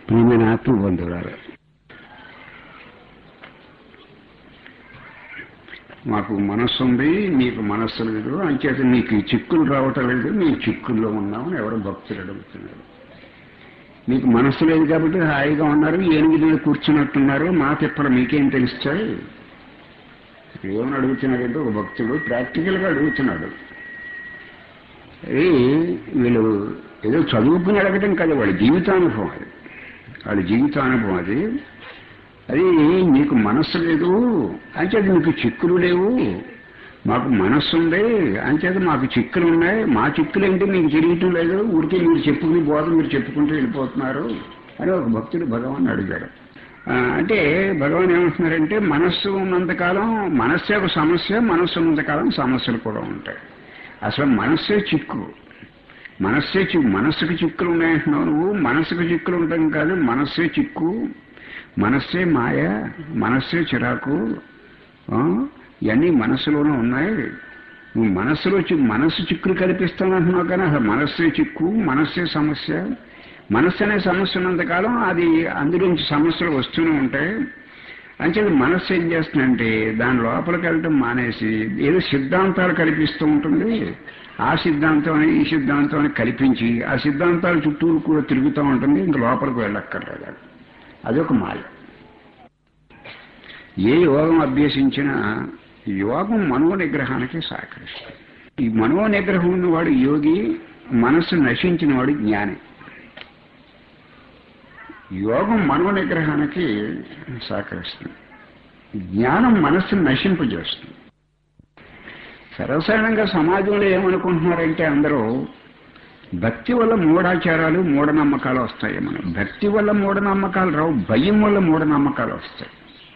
ప్రియమైన ఆత్మ బంధువులారు మాకు మనస్సు ఉంది మీకు మనస్సు లేదు అంచేత మీకు ఈ చిక్కులు రావటం లేదు మేము చిక్కుల్లో ఉన్నామని ఎవరు భక్తులు అడుగుతున్నారు మీకు మనస్సు లేదు కాబట్టి హాయిగా ఉన్నారు ఏనుగు మీద కూర్చున్నట్టున్నారు మా తిప్పలు మీకేం తెలుస్తాయి ఏమని అడుగుతున్నాడంటే ఒక భక్తుడు ప్రాక్టికల్గా అడుగుతున్నాడు అది వీళ్ళు ఏదో చదువుకుని అడగటం కాదు వాళ్ళ జీవితానుభవం అది వాళ్ళ జీవితానుభవం అది అది నీకు మనస్సు లేదు అంచేది మీకు చిక్కులు లేవు మాకు మనస్సు ఉంది అంచేత మాకు చిక్కులు ఉన్నాయి మా చిక్కులు ఏంటి మీకు తెలియటం లేదు ఊరికే మీరు చెప్పుకుని బోధ మీరు చెప్పుకుంటూ వెళ్ళిపోతున్నారు అని ఒక భక్తుడు భగవాన్ అడిగాడు ఆ, అంటే భగవాన్ ఏమంటున్నారంటే మనస్సు ఉన్నంతకాలం మనస్సే ఒక సమస్య మనస్సు ఉన్నంతకాలం సమస్యలు కూడా ఉంటాయి అసలు మనస్సే చిక్కు మనస్సే చిక్కు మనస్సుకు చిక్కులు ఉన్నాయంటున్నావు నువ్వు మనస్సుకు చిక్కులు ఉంటాం కాదు మనస్సే చిక్కు మనస్సే మాయ మనస్సే చిరాకు ఆ, ఇవన్నీ మనస్సులోనే ఉన్నాయి నువ్వు మనస్సులో చి మనస్సు చిక్కులు కల్పిస్తానంటున్నావు కానీ అసలు మనస్సే చిక్కు మనస్సే సమస్య మనస్సు అనే సమస్య ఉన్నంతకాలం అది అందులోంచి సమస్యలు వస్తూనే ఉంటాయి అంచేది మనస్సు ఏం చేస్తుందంటే దాని లోపలికి వెళ్ళటం మానేసి ఏదో సిద్ధాంతాలు కల్పిస్తూ ఉంటుంది ఆ సిద్ధాంతం అని ఈ సిద్ధాంతం అని కల్పించి ఆ సిద్ధాంతాల చుట్టూరు కూడా తిరుగుతూ ఉంటుంది ఇంక లోపలికి వెళ్ళక్కర్లేదు అదొక మాయ ఏ యోగం అభ్యసించినా యోగం మనో నిగ్రహానికి సహకరిస్తుంది ఈ మనో నిగ్రహం ఉన్నవాడు యోగి మనస్సు నశించిన వాడు జ్ఞాని యోగం మనో నిగ్రహానికి సహకరిస్తుంది జ్ఞానం మనస్సును నశింపజేస్తుంది సర్వసాధారణంగా సమాజంలో ఏమనుకుంటున్నారంటే అందరూ భక్తి వల్ల మూఢాచారాలు మూఢనమ్మకాలు వస్తాయి మనం భక్తి వల్ల మూఢనమ్మకాలు రావు భయం వల్ల మూఢనమ్మకాలు వస్తాయి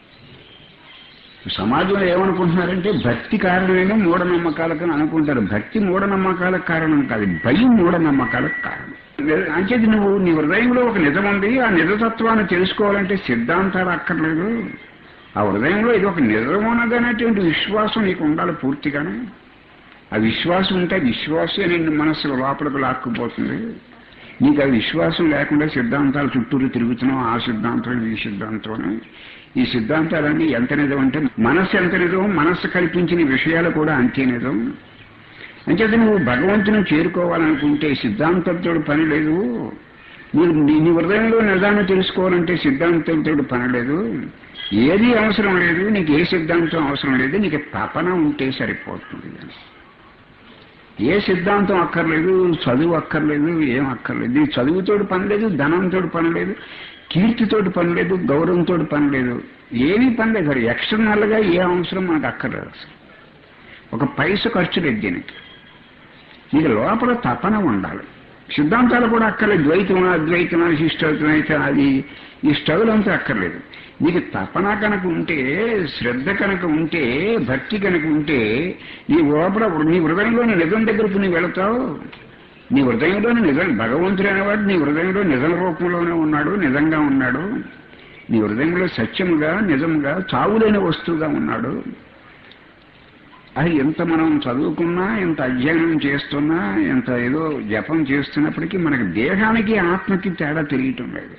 సమాజంలో ఏమనుకుంటున్నారంటే భక్తి కారణమైన మూఢనమ్మకాలకు అని అనుకుంటారు భక్తి మూఢనమ్మకాలకు కారణం కాదు భయం మూఢనమ్మకాలకు కారణం అంచేది నువ్వు నీ హృదయంలో ఒక నిజం ఉంది ఆ నిజతత్వాన్ని తెలుసుకోవాలంటే సిద్ధాంతాలు అక్కర్లేదు ఆ హృదయంలో ఇది ఒక నిజమన్నదనేటువంటి విశ్వాసం నీకు ఉండాలి పూర్తిగానే ఆ విశ్వాసం ఉంటే విశ్వాసం నిన్ను మనస్సు లోపలికి లాక్కుపోతుంది నీకు ఆ విశ్వాసం లేకుండా సిద్ధాంతాలు చుట్టూరు తిరుగుతున్నావు ఆ సిద్ధాంతం ఈ సిద్ధాంతం అని. ఈ సిద్ధాంతాలన్నీ ఎంత నిజం అంటే మనస్సు ఎంత నిజం మనస్సు కల్పించిన విషయాలు కూడా అంతే నిజం అంచేత నువ్వు భగవంతుని చేరుకోవాలనుకుంటే సిద్ధాంతంతో పని లేదు మీరు నీ నీ హృదయంలో నిజాన్ని తెలుసుకోవాలంటే సిద్ధాంతంతో పని లేదు ఏది అవసరం లేదు నీకు ఏ సిద్ధాంతం అవసరం లేదు నీకు తపన ఉంటే సరిపోతుంది ఏ సిద్ధాంతం అక్కర్లేదు చదువు అక్కర్లేదు ఏం అక్కర్లేదు ఈ చదువుతోటి పని లేదు ధనంతో పని లేదు కీర్తితోటి పని లేదు గౌరవంతో పని లేదు ఏమీ పని లేదు అది ఎక్స్టర్నల్ గా ఏ అవసరం మనకు అక్కర్లేదు అసలు ఒక పైస ఖర్చు లేదు దీనికి నీకు లోపల తపన ఉండాలి సిద్ధాంతాలు కూడా అక్కర్లేదు ద్వైతం అద్వైతం శిష్టద్వైతం అది ఈ స్టవులు అంతా అక్కర్లేదు నీకు తపన కనుక ఉంటే శ్రద్ధ కనుక ఉంటే భక్తి కనుక ఉంటే నీ లోపల నీ హృదయంలోని నిజం దగ్గరకు నువ్వు వెళతావు నీ హృదయంలోని నిజం భగవంతుడు అనేవాడు నీ హృదయంలో నిజం రూపంలోనే ఉన్నాడు నిజంగా ఉన్నాడు నీ హృదయంలో సత్యముగా నిజముగా చావులేని వస్తువుగా ఉన్నాడు అది ఎంత మనం చదువుకున్నా ఎంత అధ్యయనం చేస్తున్నా ఎంత ఏదో జపం చేస్తున్నప్పటికీ మనకి దేహానికి ఆత్మకి తేడా తెలియటం లేదు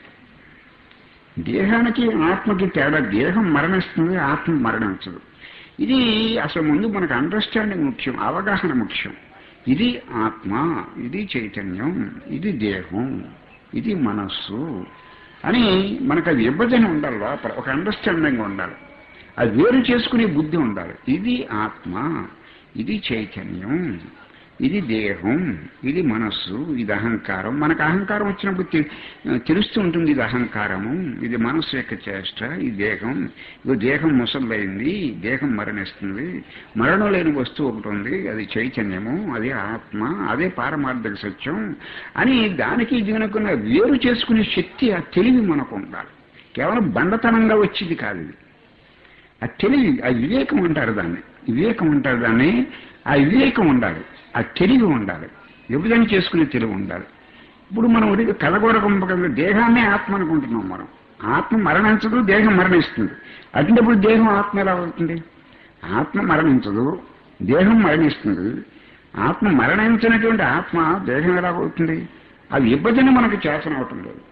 దేహానికి ఆత్మకి తేడా దేహం మరణిస్తుంది ఆత్మ మరణించదు ఇది అసలు ముందు మనకు అండర్స్టాండింగ్ ముఖ్యం అవగాహన ముఖ్యం ఇది ఆత్మ ఇది చైతన్యం ఇది దేహం ఇది మనస్సు అని మనకు అది విభజన ఉండాలి లోపల ఒక అండర్స్టాండింగ్ ఉండాలి అది వేరు చేసుకునే బుద్ధి ఉండాలి ఇది ఆత్మ ఇది చైతన్యం ఇది దేహం ఇది మనస్సు ఇది అహంకారం మనకు అహంకారం వచ్చినప్పుడు తె- తెలుస్తూ ఉంటుంది ఇది అహంకారము ఇది మనస్సు యొక్క చేష్ట ఈ దేహం ఇది దేహం ముసలైంది దేహం మరణిస్తుంది మరణం లేని వస్తువు ఒకటి ఉంది అది చైతన్యము అదే ఆత్మ అదే పారమార్థిక సత్యం అని దానికి దీనికున్న వేరు చేసుకునే శక్తి ఆ తెలివి మనకు ఉండాలి కేవలం బండతనంగా వచ్చింది కాదు ఇది ఆ తెలివి ఆ వివేకం అంటారు దాన్ని వివేకం అంటారు దాన్ని ఆ వివేకం ఉండాలి ఆ తెలివి ఉండాలి విభజన చేసుకునే తెలివి ఉండాలి ఇప్పుడు మనం ఉరికి కలగొరకంపకంగా దేహాన్నే ఆత్మ అనుకుంటున్నాం మనం ఆత్మ మరణించదు దేహం మరణిస్తుంది అటువంటిప్పుడు దేహం ఆత్మ ఎలా అవుతుంది ఆత్మ మరణించదు దేహం మరణిస్తుంది ఆత్మ మరణించినటువంటి ఆత్మ దేహం ఎలా అవుతుంది ఆ విభజన మనకు చేతనవటం లేదు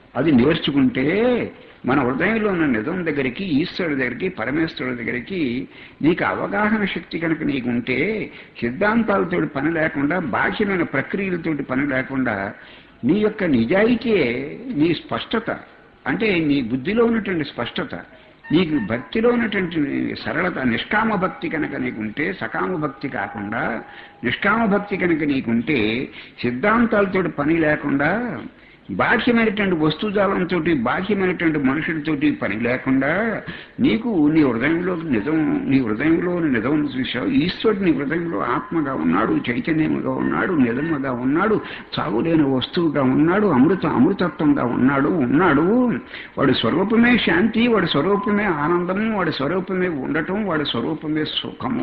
అది నేర్చుకుంటే మన హృదయంలో ఉన్న నిజం దగ్గరికి ఈశ్వరుడి దగ్గరికి పరమేశ్వరుడి దగ్గరికి నీకు అవగాహన శక్తి కనుక నీకు ఉంటే సిద్ధాంతాలతో పని లేకుండా బాహ్యమైన ప్రక్రియలతోటి పని లేకుండా నీ యొక్క నిజాయితీయే నీ స్పష్టత అంటే నీ బుద్ధిలో ఉన్నటువంటి స్పష్టత నీకు భక్తిలో ఉన్నటువంటి సరళత నిష్కామ భక్తి కనుక నీకుంటే సకామ భక్తి కాకుండా నిష్కామ భక్తి కనుక నీకుంటే సిద్ధాంతాలతో పని లేకుండా బాహ్యమైనటువంటి వస్తుజాలంతో బాహ్యమైనటువంటి మనుషులతోటి పని లేకుండా నీకు నీ హృదయంలో నిజం నీ హృదయంలో నిజం చూశావు ఈశ్వరుడు నీ హృదయంలో ఆత్మగా ఉన్నాడు చైతన్యముగా ఉన్నాడు నిజముగా ఉన్నాడు చావులేని వస్తువుగా ఉన్నాడు అమృత అమృతత్వంగా ఉన్నాడు ఉన్నాడు వాడి స్వరూపమే శాంతి వాడి స్వరూపమే ఆనందము వాడి స్వరూపమే ఉండటం వాడి స్వరూపమే సుఖము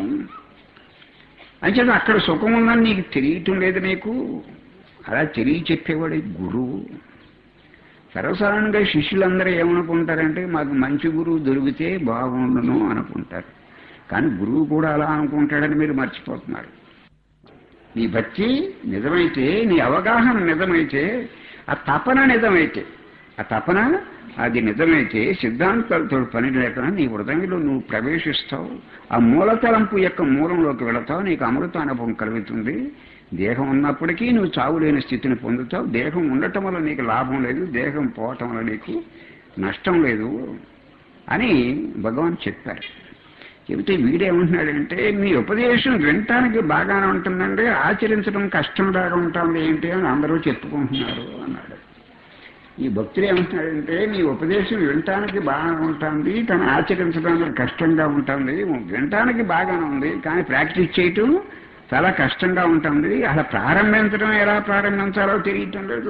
అంచేత అక్కడ సుఖం ఉందని నీకు తెలియటం లేదు నీకు అలా తెలియ చెప్పేవాడే గురువు సర్వసాధారణంగా శిష్యులందరూ ఏమనుకుంటారంటే మాకు మంచి గురువు దొరికితే బాగుండును అనుకుంటారు కానీ గురువు కూడా అలా అనుకుంటాడని మీరు మర్చిపోతున్నారు నీ భక్తి నిజమైతే నీ అవగాహన నిజమైతే ఆ తపన నిజమైతే ఆ తపన అది నిజమైతే సిద్ధాంతాలతో పని లేకుండా నీ హృదయంలో నువ్వు ప్రవేశిస్తావు ఆ మూలతలంపు యొక్క మూలంలోకి వెళతావు నీకు అమృత అనుభవం కలుగుతుంది దేహం ఉన్నప్పటికీ నువ్వు చావులేని స్థితిని పొందుతావు దేహం ఉండటం వల్ల నీకు లాభం లేదు దేహం పోవటం వల్ల నీకు నష్టం లేదు అని భగవాన్ చెప్పారు చెబితే వీడేమంటున్నాడంటే మీ ఉపదేశం వినటానికి బాగానే ఉంటుందండి ఆచరించడం కష్టంలాగా ఉంటుంది ఏంటి అని అందరూ చెప్పుకుంటున్నారు అన్నాడు ఈ భక్తులు ఏమంటున్నాడంటే మీ ఉపదేశం వినటానికి బాగా ఉంటుంది కానీ ఆచరించడానికి కష్టంగా ఉంటుంది వినటానికి బాగానే ఉంది కానీ ప్రాక్టీస్ చేయటం చాలా కష్టంగా ఉంటుంది అలా ప్రారంభించడం ఎలా ప్రారంభించాలో తెలియటం లేదు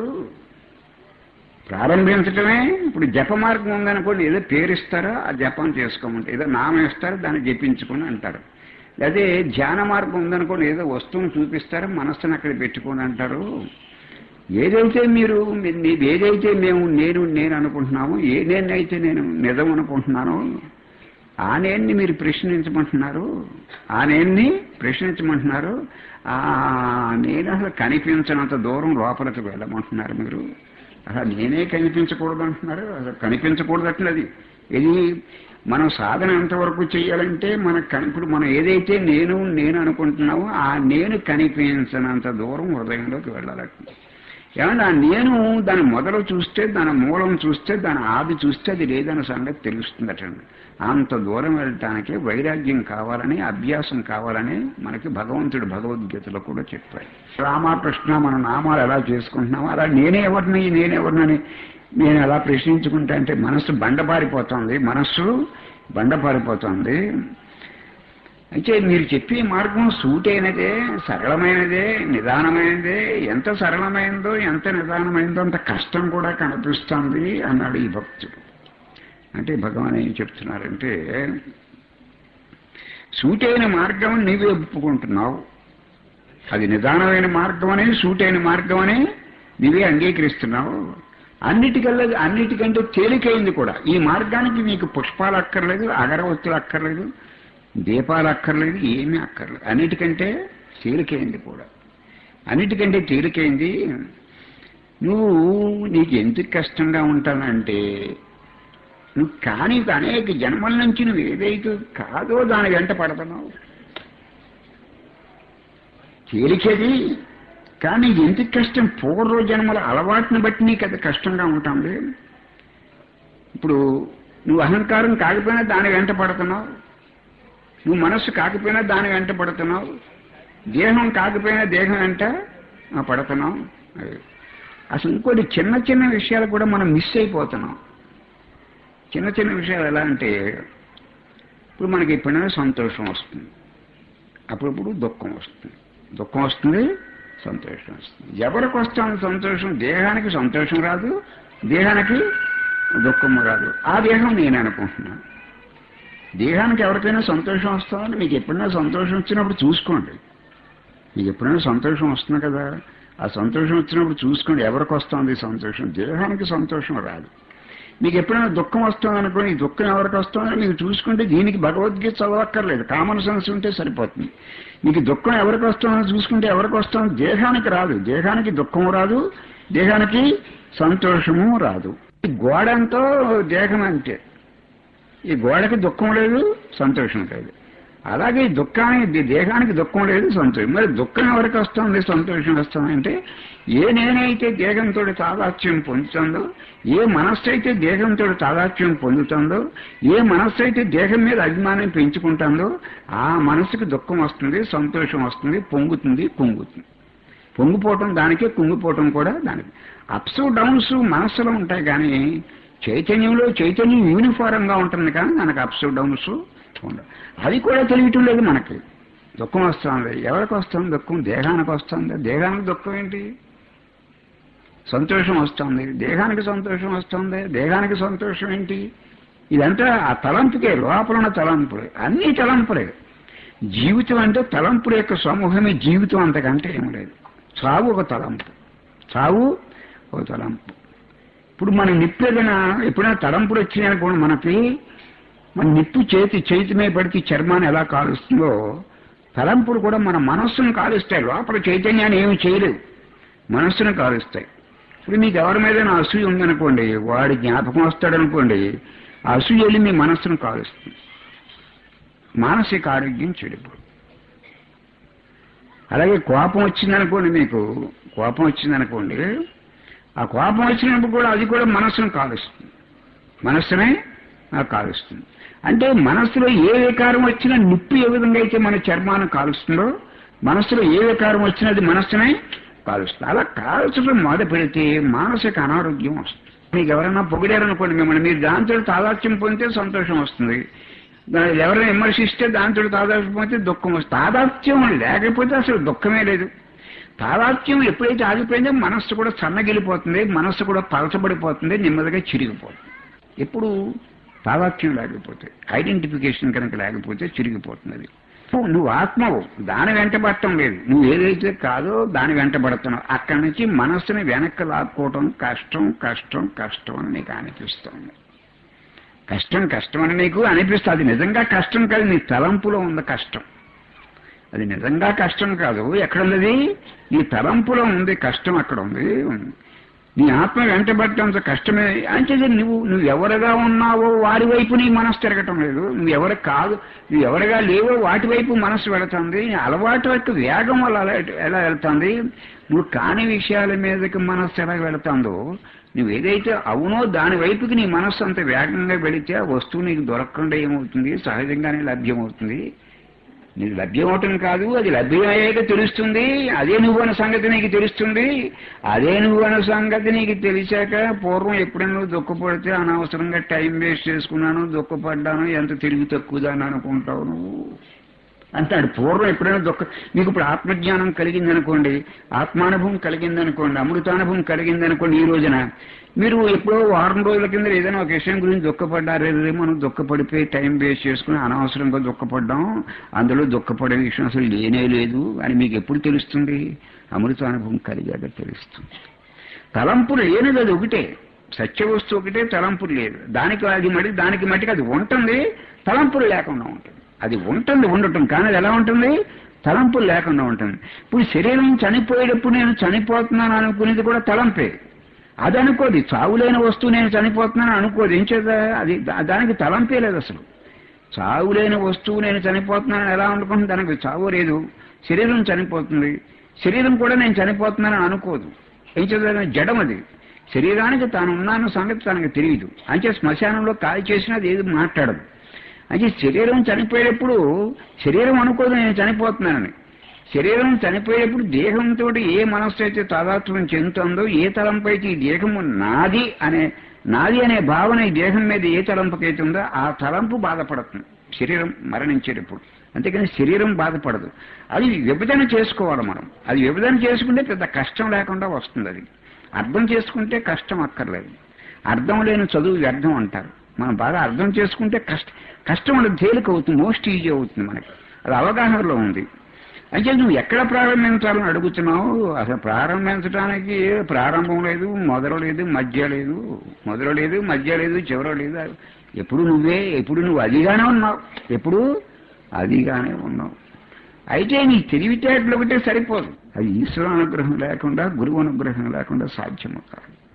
ప్రారంభించడమే ఇప్పుడు జప మార్గం ఉందనుకోండి ఏదో పేరిస్తారో ఆ జపం చేసుకోమంటే ఏదో నామం ఇస్తారో దాన్ని జపించుకొని అంటారు అదే ధ్యాన మార్గం ఉందనుకోండి ఏదో వస్తువును చూపిస్తారో మనస్సును అక్కడ పెట్టుకొని అంటారు ఏదైతే మీరు మీరు ఏదైతే మేము నేను నేను అనుకుంటున్నామో ఏ నేనైతే నేను నిజం అనుకుంటున్నానో ఆ నేన్ని మీరు ప్రశ్నించమంటున్నారు ఆ నేన్ని ప్రశ్నించమంటున్నారు ఆ నేను అసలు కనిపించినంత దూరం లోపలికి వెళ్ళమంటున్నారు మీరు అసలు నేనే కనిపించకూడదు అంటున్నారు అసలు కనిపించకూడదు అట్లది ఇది మనం సాధన ఎంతవరకు చేయాలంటే మన ఇప్పుడు మనం ఏదైతే నేను నేను అనుకుంటున్నామో ఆ నేను కనిపించినంత దూరం హృదయంలోకి వెళ్ళాలంటే ఏమన్నా నేను దాని మొదలు చూస్తే దాని మూలం చూస్తే దాని ఆది చూస్తే అది లేదన్న సంగతి తెలుస్తుందటండి అంత దూరం వెళ్ళటానికి వైరాగ్యం కావాలని అభ్యాసం కావాలని మనకి భగవంతుడు భగవద్గీతలో కూడా చెప్పాడు రామకృష్ణ మన నామాలు ఎలా చేసుకుంటున్నామో అలా నేనే ఎవరిని నేనెవరినని నేను ఎలా ప్రశ్నించుకుంటా అంటే మనస్సు బండపారిపోతుంది మనస్సు బండపారిపోతుంది అయితే మీరు చెప్పే మార్గం సూటైనదే సరళమైనదే నిదానమైనదే ఎంత సరళమైందో ఎంత నిదానమైందో అంత కష్టం కూడా కనిపిస్తుంది అన్నాడు ఈ భక్తుడు అంటే భగవాన్ ఏం చెప్తున్నారంటే సూటైన మార్గం నీవే ఒప్పుకుంటున్నావు అది నిదానమైన మార్గం అని సూటైన మార్గం అని నీవే అంగీకరిస్తున్నావు అన్నిటికల్లా అన్నిటికంటే తేలికైంది కూడా ఈ మార్గానికి నీకు పుష్పాలు అక్కర్లేదు అగరవత్తులు అక్కర్లేదు దీపాలు అక్కర్లేదు ఏమీ అక్కర్లేదు అన్నిటికంటే తేలికైంది కూడా అన్నిటికంటే తేలికైంది నువ్వు నీకు ఎందుకు కష్టంగా ఉంటానంటే నువ్వు కానీ అనేక జన్మల నుంచి నువ్వు ఏదైతే కాదో దాని వెంట పడుతున్నావు తేలికేది కానీ ఎందుకు కష్టం పూర్వ జన్మల అలవాటుని బట్టి నీకు అది కష్టంగా ఉంటుంది ఇప్పుడు నువ్వు అహంకారం కాకపోయినా దాని వెంట పడుతున్నావు నువ్వు మనస్సు కాకపోయినా దాని వెంట పడుతున్నావు దేహం కాకపోయినా దేహం వెంట పడుతున్నావు అసలు ఇంకోటి చిన్న చిన్న విషయాలు కూడా మనం మిస్ అయిపోతున్నాం చిన్న చిన్న విషయాలు ఎలా అంటే ఇప్పుడు మనకి ఎప్పుడైనా సంతోషం వస్తుంది అప్పుడప్పుడు దుఃఖం వస్తుంది దుఃఖం వస్తుంది సంతోషం వస్తుంది ఎవరికి వస్తుంది సంతోషం దేహానికి సంతోషం రాదు దేహానికి దుఃఖము రాదు ఆ దేహం నేను అనుకుంటున్నాను దేహానికి ఎవరికైనా సంతోషం వస్తుందంటే మీకు ఎప్పుడైనా సంతోషం వచ్చినప్పుడు చూసుకోండి మీకు ఎప్పుడైనా సంతోషం వస్తుంది కదా ఆ సంతోషం వచ్చినప్పుడు చూసుకోండి ఎవరికి వస్తుంది సంతోషం దేహానికి సంతోషం రాదు మీకు ఎప్పుడైనా దుఃఖం వస్తుంది అనుకోండి ఈ దుఃఖం ఎవరికి వస్తుందని మీకు చూసుకుంటే దీనికి భగవద్గీత చదవక్కర్లేదు కామన్ సెన్స్ ఉంటే సరిపోతుంది మీకు దుఃఖం ఎవరికి వస్తుందని చూసుకుంటే ఎవరికి వస్తుంది దేహానికి రాదు దేహానికి దుఃఖము రాదు దేహానికి సంతోషము రాదు ఈ గోడంతో దేహం అంతే ఈ గోడకి దుఃఖం లేదు సంతోషం లేదు అలాగే ఈ దుఃఖానికి దేహానికి దుఃఖం లేదు సంతోషం మరి దుఃఖం ఎవరికి వస్తుంది సంతోషం వస్తుంది అంటే ఏ నేనైతే దేహంతో తాదాత్యం పొందుతుందో ఏ మనస్సు అయితే దేహంతో తాదాత్యం పొందుతుందో ఏ మనస్సు అయితే దేహం మీద అభిమానం పెంచుకుంటుందో ఆ మనసుకి దుఃఖం వస్తుంది సంతోషం వస్తుంది పొంగుతుంది కుంగుతుంది పొంగిపోవటం దానికే కుంగిపోవటం కూడా దానికి అప్స్ డౌన్స్ మనస్సులో ఉంటాయి కానీ చైతన్యంలో చైతన్యం యూనిఫారంగా ఉంటుంది కానీ మనకు అప్స్ డౌన్స్ ఉండవు అది కూడా తెలియటం లేదు మనకి దుఃఖం వస్తుంది ఎవరికి వస్తుంది దుఃఖం దేహానికి వస్తుంది దేహానికి దుఃఖం ఏంటి సంతోషం వస్తుంది దేహానికి సంతోషం వస్తుంది దేహానికి సంతోషం ఏంటి ఇదంతా ఆ తలంపుకే లోపల ఉన్న తలంపులే అన్ని తలంపులే జీవితం అంటే తలంపుల యొక్క సమూహమే జీవితం అంతకంటే ఏం లేదు చావు ఒక తలంపు చావు ఒక తలంపు ఇప్పుడు మన నిప్పు ఏదైనా ఎప్పుడైనా తలంపులు వచ్చినాయి అనుకోండి మనకి మన నిప్పు చేతి చేతి మీద పడితే చర్మాన్ని ఎలా కాలుస్తుందో తలంపులు కూడా మన మనస్సును కాలుస్తాయి లోపల చైతన్యాన్ని ఏమి చేయలేవు మనస్సును కాలుస్తాయి ఇప్పుడు మీకు ఎవరి మీద అసూయ ఉందనుకోండి వాడి జ్ఞాపకం వస్తాడనుకోండి ఆ అసూయ వెళ్ళి మీ మనస్సును కాలుస్తుంది మానసిక ఆరోగ్యం చెడిపోదు అలాగే కోపం వచ్చిందనుకోండి మీకు కోపం వచ్చిందనుకోండి ఆ కోపం వచ్చినప్పుడు కూడా అది కూడా మనస్సును కాలుస్తుంది మనస్సునే నాకు కాలుస్తుంది అంటే మనస్సులో ఏ వికారం వచ్చినా నిప్పు ఏ విధంగా అయితే మన చర్మాన్ని కాలుస్తుందో మనస్సులో ఏ వికారం వచ్చినా అది మనస్సునే కాలుస్తుంది అలా కాల్చడం మొదలు పెడితే మానసిక అనారోగ్యం వస్తుంది మీకు ఎవరైనా పొగిడారనుకోండి మిమ్మల్ని మీరు దాంతో తాదాత్యం పొందితే సంతోషం వస్తుంది దాన్ని ఎవరైనా విమర్శిస్తే దాంతో తాదాత్యం పొందితే దుఃఖం వస్తుంది తాదాత్యం లేకపోతే అసలు దుఃఖమే లేదు తాదాత్యం ఎప్పుడైతే ఆగిపోయిందో మనస్సు కూడా సన్నగిలిపోతుంది మనస్సు కూడా పలచబడిపోతుంది నెమ్మదిగా చిరిగిపోతుంది ఎప్పుడు తాదాత్యం లేకపోతే ఐడెంటిఫికేషన్ కనుక లేకపోతే చిరిగిపోతుంది అది నువ్వు ఆత్మవు దాని వెంట పడటం లేదు నువ్వు ఏదైతే కాదో దాని వెంట పడుతున్నావు అక్కడి నుంచి మనస్సుని వెనక్కి లాక్కోవటం కష్టం కష్టం కష్టం అని నీకు అనిపిస్తుంది కష్టం కష్టం అని నీకు అనిపిస్తుంది అది నిజంగా కష్టం కాదు నీ తలంపులో ఉంది కష్టం అది నిజంగా కష్టం కాదు ఎక్కడున్నది నీ తలంపులో ఉంది కష్టం అక్కడ ఉంది నీ ఆత్మ వెంటబట్టంత కష్టమే అంటే నువ్వు నువ్వు ఎవరుగా ఉన్నావో వారి వైపు నీ మనసు తిరగటం లేదు నువ్వు ఎవరు కాదు నువ్వు ఎవరుగా లేవో వాటి వైపు మనసు వెళుతుంది నీ అలవాటు యొక్క వేగం వల్ల అలా ఎలా వెళ్తుంది నువ్వు కాని విషయాల మీదకి మనస్సు ఎలా వెళుతుందో నువ్వు ఏదైతే అవునో దాని వైపుకి నీ మనస్సు అంత వేగంగా వెళితే ఆ వస్తువు నీకు దొరకకుండా ఏమవుతుంది సహజంగానే లభ్యమవుతుంది నీకు లభ్యమవటం కాదు అది లభ్యమయ్యాక తెలుస్తుంది అదే నువ్వు అన్న సంగతి నీకు తెలుస్తుంది అదే నువ్వు అన్న సంగతి నీకు తెలిసాక పూర్వం ఎప్పుడైనా నువ్వు దుఃఖపడితే అనవసరంగా టైం వేస్ట్ చేసుకున్నాను దుఃఖపడ్డాను ఎంత తిరిగి తక్కువదాన్ని అనుకుంటావు నువ్వు అంటాడు పూర్వం ఎప్పుడైనా దుఃఖ మీకు ఇప్పుడు ఆత్మజ్ఞానం కలిగిందనుకోండి ఆత్మానుభవం కలిగిందనుకోండి అమృతానుభవం కలిగిందనుకోండి ఈ రోజున మీరు ఎప్పుడో వారం రోజుల కింద ఏదైనా ఒక విషయం గురించి దుఃఖపడ్డారే మనం దుఃఖపడిపోయి టైం వేస్ట్ చేసుకుని అనవసరంగా దుఃఖపడ్డాం అందులో దుఃఖపడే విషయం అసలు లేనే లేదు అని మీకు ఎప్పుడు తెలుస్తుంది అమృతానుభవం కలిగాక తెలుస్తుంది తలంపులు లేనిది అది ఒకటే సత్య వస్తువు ఒకటే తలంపులు లేదు దానికి అది మడి దానికి మట్టికి అది ఉంటుంది తలంపులు లేకుండా ఉంటుంది అది ఉంటుంది ఉండటం కానీ అది ఎలా ఉంటుంది తలంపులు లేకుండా ఉంటుంది ఇప్పుడు శరీరం చనిపోయేటప్పుడు నేను చనిపోతున్నాను అనుకునేది కూడా తలంపే అది అనుకోది చావులేని వస్తువు నేను చనిపోతున్నాను అనుకోదు ఏం చేత అది దా- దానికి తలంపే లేదు అసలు చావులేని వస్తువు నేను చనిపోతున్నాను ఎలా అనుకుంటుంది దానికి చావు లేదు శరీరం చనిపోతుంది శరీరం కూడా నేను చనిపోతున్నానని అనుకోదు ఏం చేత జడం అది శరీరానికి తాను ఉన్నాను సంగతి తనకు తెలియదు అంటే శ్మశానంలో కాల్ చేసినా అది ఏది మాట్లాడదు అంటే శరీరం చనిపోయేటప్పుడు శరీరం అనుకోదు నేను చనిపోతున్నానని శరీరం చనిపోయేటప్పుడు దేహంతో ఏ మనస్సు అయితే తాదాత్మ్యం చెందుతుందో ఏ తలంపైతే ఈ దేహము నాది అనే నాది అనే భావన ఈ దేహం మీద ఏ తలంపుకైతే ఉందో ఆ తలంపు బాధపడుతుంది శరీరం మరణించేటప్పుడు అంతేకాని శరీరం బాధపడదు అది విభజన చేసుకోవాలి మనం అది విభజన చేసుకుంటే పెద్ద కష్టం లేకుండా వస్తుంది అది అర్థం చేసుకుంటే కష్టం అక్కర్లేదు అర్థం లేని చదువు వ్యర్థం అంటారు మనం బాగా అర్థం చేసుకుంటే కష్ట కష్టం అనేది తేలిక అవుతుంది మోస్ట్ ఈజీ అవుతుంది మనకి అది అవగాహనలో ఉంది అంటే నువ్వు ఎక్కడ ప్రారంభించాలని అడుగుతున్నావు అసలు ప్రారంభించడానికి ప్రారంభం లేదు మొదలు లేదు మధ్య లేదు మొదలు లేదు మధ్య లేదు చివర లేదు ఎప్పుడు నువ్వే ఎప్పుడు నువ్వు అదిగానే ఉన్నావు ఎప్పుడు అదిగానే ఉన్నావు అయితే నీ తెలివితేటలు ఒకటే సరిపోదు అది ఈశ్వర అనుగ్రహం లేకుండా గురువు అనుగ్రహం లేకుండా సాధ్యము కాదు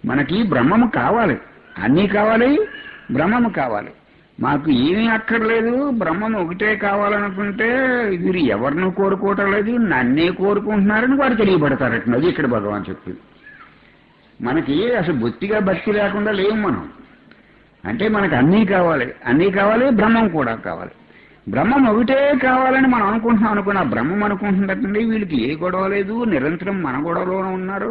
మనకి బ్రహ్మము కావాలి అన్నీ కావాలి బ్రహ్మము కావాలి మాకు ఏమీ అక్కర్లేదు బ్రహ్మం ఒకటే కావాలనుకుంటే వీరు ఎవరిని కోరుకోవటం లేదు నన్నే కోరుకుంటున్నారని వారు తెలియబడతారట అది ఇక్కడ భగవాన్ చెప్పింది మనకి అసలు బొత్తిగా భక్తి లేకుండా లేవు మనం అంటే మనకు అన్నీ కావాలి అన్నీ కావాలి బ్రహ్మం కూడా కావాలి బ్రహ్మం ఒకటే కావాలని మనం అనుకుంటున్నాం అనుకున్న బ్రహ్మం అనుకుంటున్నట్టండి వీళ్ళకి ఏ గొడవ లేదు నిరంతరం మన గొడవలోనే ఉన్నారు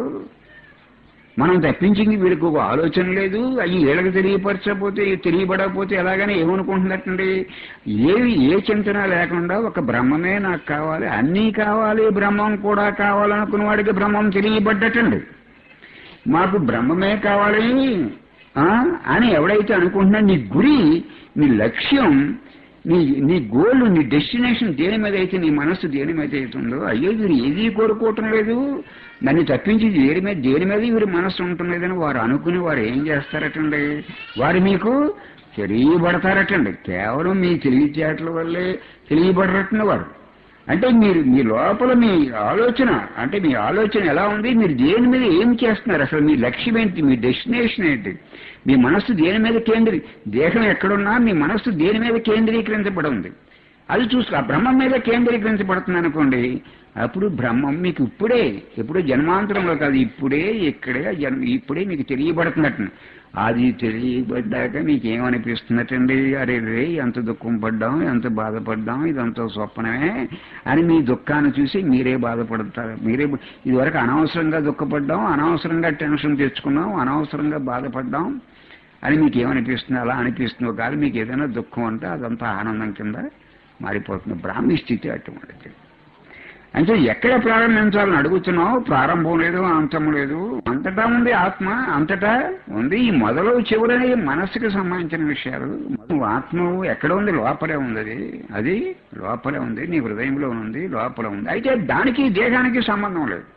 మనం తప్పించింది వీళ్ళకి ఒక ఆలోచన లేదు అవి వీళ్ళకి తెలియపరచకపోతే తెలియబడకపోతే ఎలాగని ఏమనుకుంటున్నట్టండి ఏవి ఏ చింతన లేకుండా ఒక బ్రహ్మమే నాకు కావాలి అన్నీ కావాలి బ్రహ్మం కూడా కావాలనుకున్న వాడికి బ్రహ్మం తెలియబడ్డటండి మాకు బ్రహ్మమే కావాలి ఆ అని ఎవడైతే అనుకుంటున్నా నీ గురి నీ లక్ష్యం నీ నీ గోల్ నీ డెస్టినేషన్ దేని మీద అయితే నీ మనస్సు దేని మీద అవుతుందో అయ్యో వీరు ఏది కోరుకోవటం లేదు నన్ను తప్పించి దేని మీద దేని మీద వీరి మనస్సు ఉంటున్నదని వారు అనుకుని వారు ఏం చేస్తారటండి వారు మీకు తెలియబడతారటండి కేవలం మీ తెలివితేటల వల్లే తెలియబడరటండి వారు అంటే మీరు మీ లోపల మీ ఆలోచన అంటే మీ ఆలోచన ఎలా ఉంది మీరు దేని మీద ఏం చేస్తున్నారు అసలు మీ లక్ష్యం ఏంటి మీ డెస్టినేషన్ ఏంటి మీ మనస్సు దేని మీద కేంద్రీ దేహం ఎక్కడున్నా మీ మనస్సు దేని మీద కేంద్రీకరించబడి ఉంది అది చూసుకో ఆ బ్రహ్మం మీద కేంద్రీకరించబడుతుంది అనుకోండి అప్పుడు బ్రహ్మం మీకు ఇప్పుడే ఎప్పుడో జన్మాంతరంలో కాదు ఇప్పుడే ఇక్కడే జన్మ ఇప్పుడే మీకు తెలియబడుతున్నట్టు అది తెలియబడ్డాక మీకు ఏమనిపిస్తున్నట్టండి అరే రే ఎంత దుఃఖం పడ్డాం ఎంత బాధపడ్డాం ఇదంతా స్వప్నమే అని మీ దుఃఖాన్ని చూసి మీరే బాధపడతారు మీరే ఇదివరకు అనవసరంగా దుఃఖపడ్డాం అనవసరంగా టెన్షన్ తెచ్చుకున్నాం అనవసరంగా బాధపడ్డాం అని మీకు ఏమనిపిస్తుంది అలా అనిపిస్తుందో కాదు మీకు ఏదైనా దుఃఖం అంటే అదంతా ఆనందం కింద మారిపోతుంది బ్రాహ్మీ స్థితి అటువంటిది అంటే ఎక్కడ ప్రారంభించాలని అడుగుతున్నావు ప్రారంభం లేదు అంతం లేదు అంతటా ఉంది ఆత్మ అంతటా ఉంది ఈ మొదలు చివరని మనస్సుకి సంబంధించిన విషయాలు నువ్వు ఆత్మ ఎక్కడ ఉంది లోపలే ఉంది అది అది లోపలే ఉంది నీ హృదయంలో ఉంది లోపల ఉంది అయితే దానికి దేహానికి సంబంధం లేదు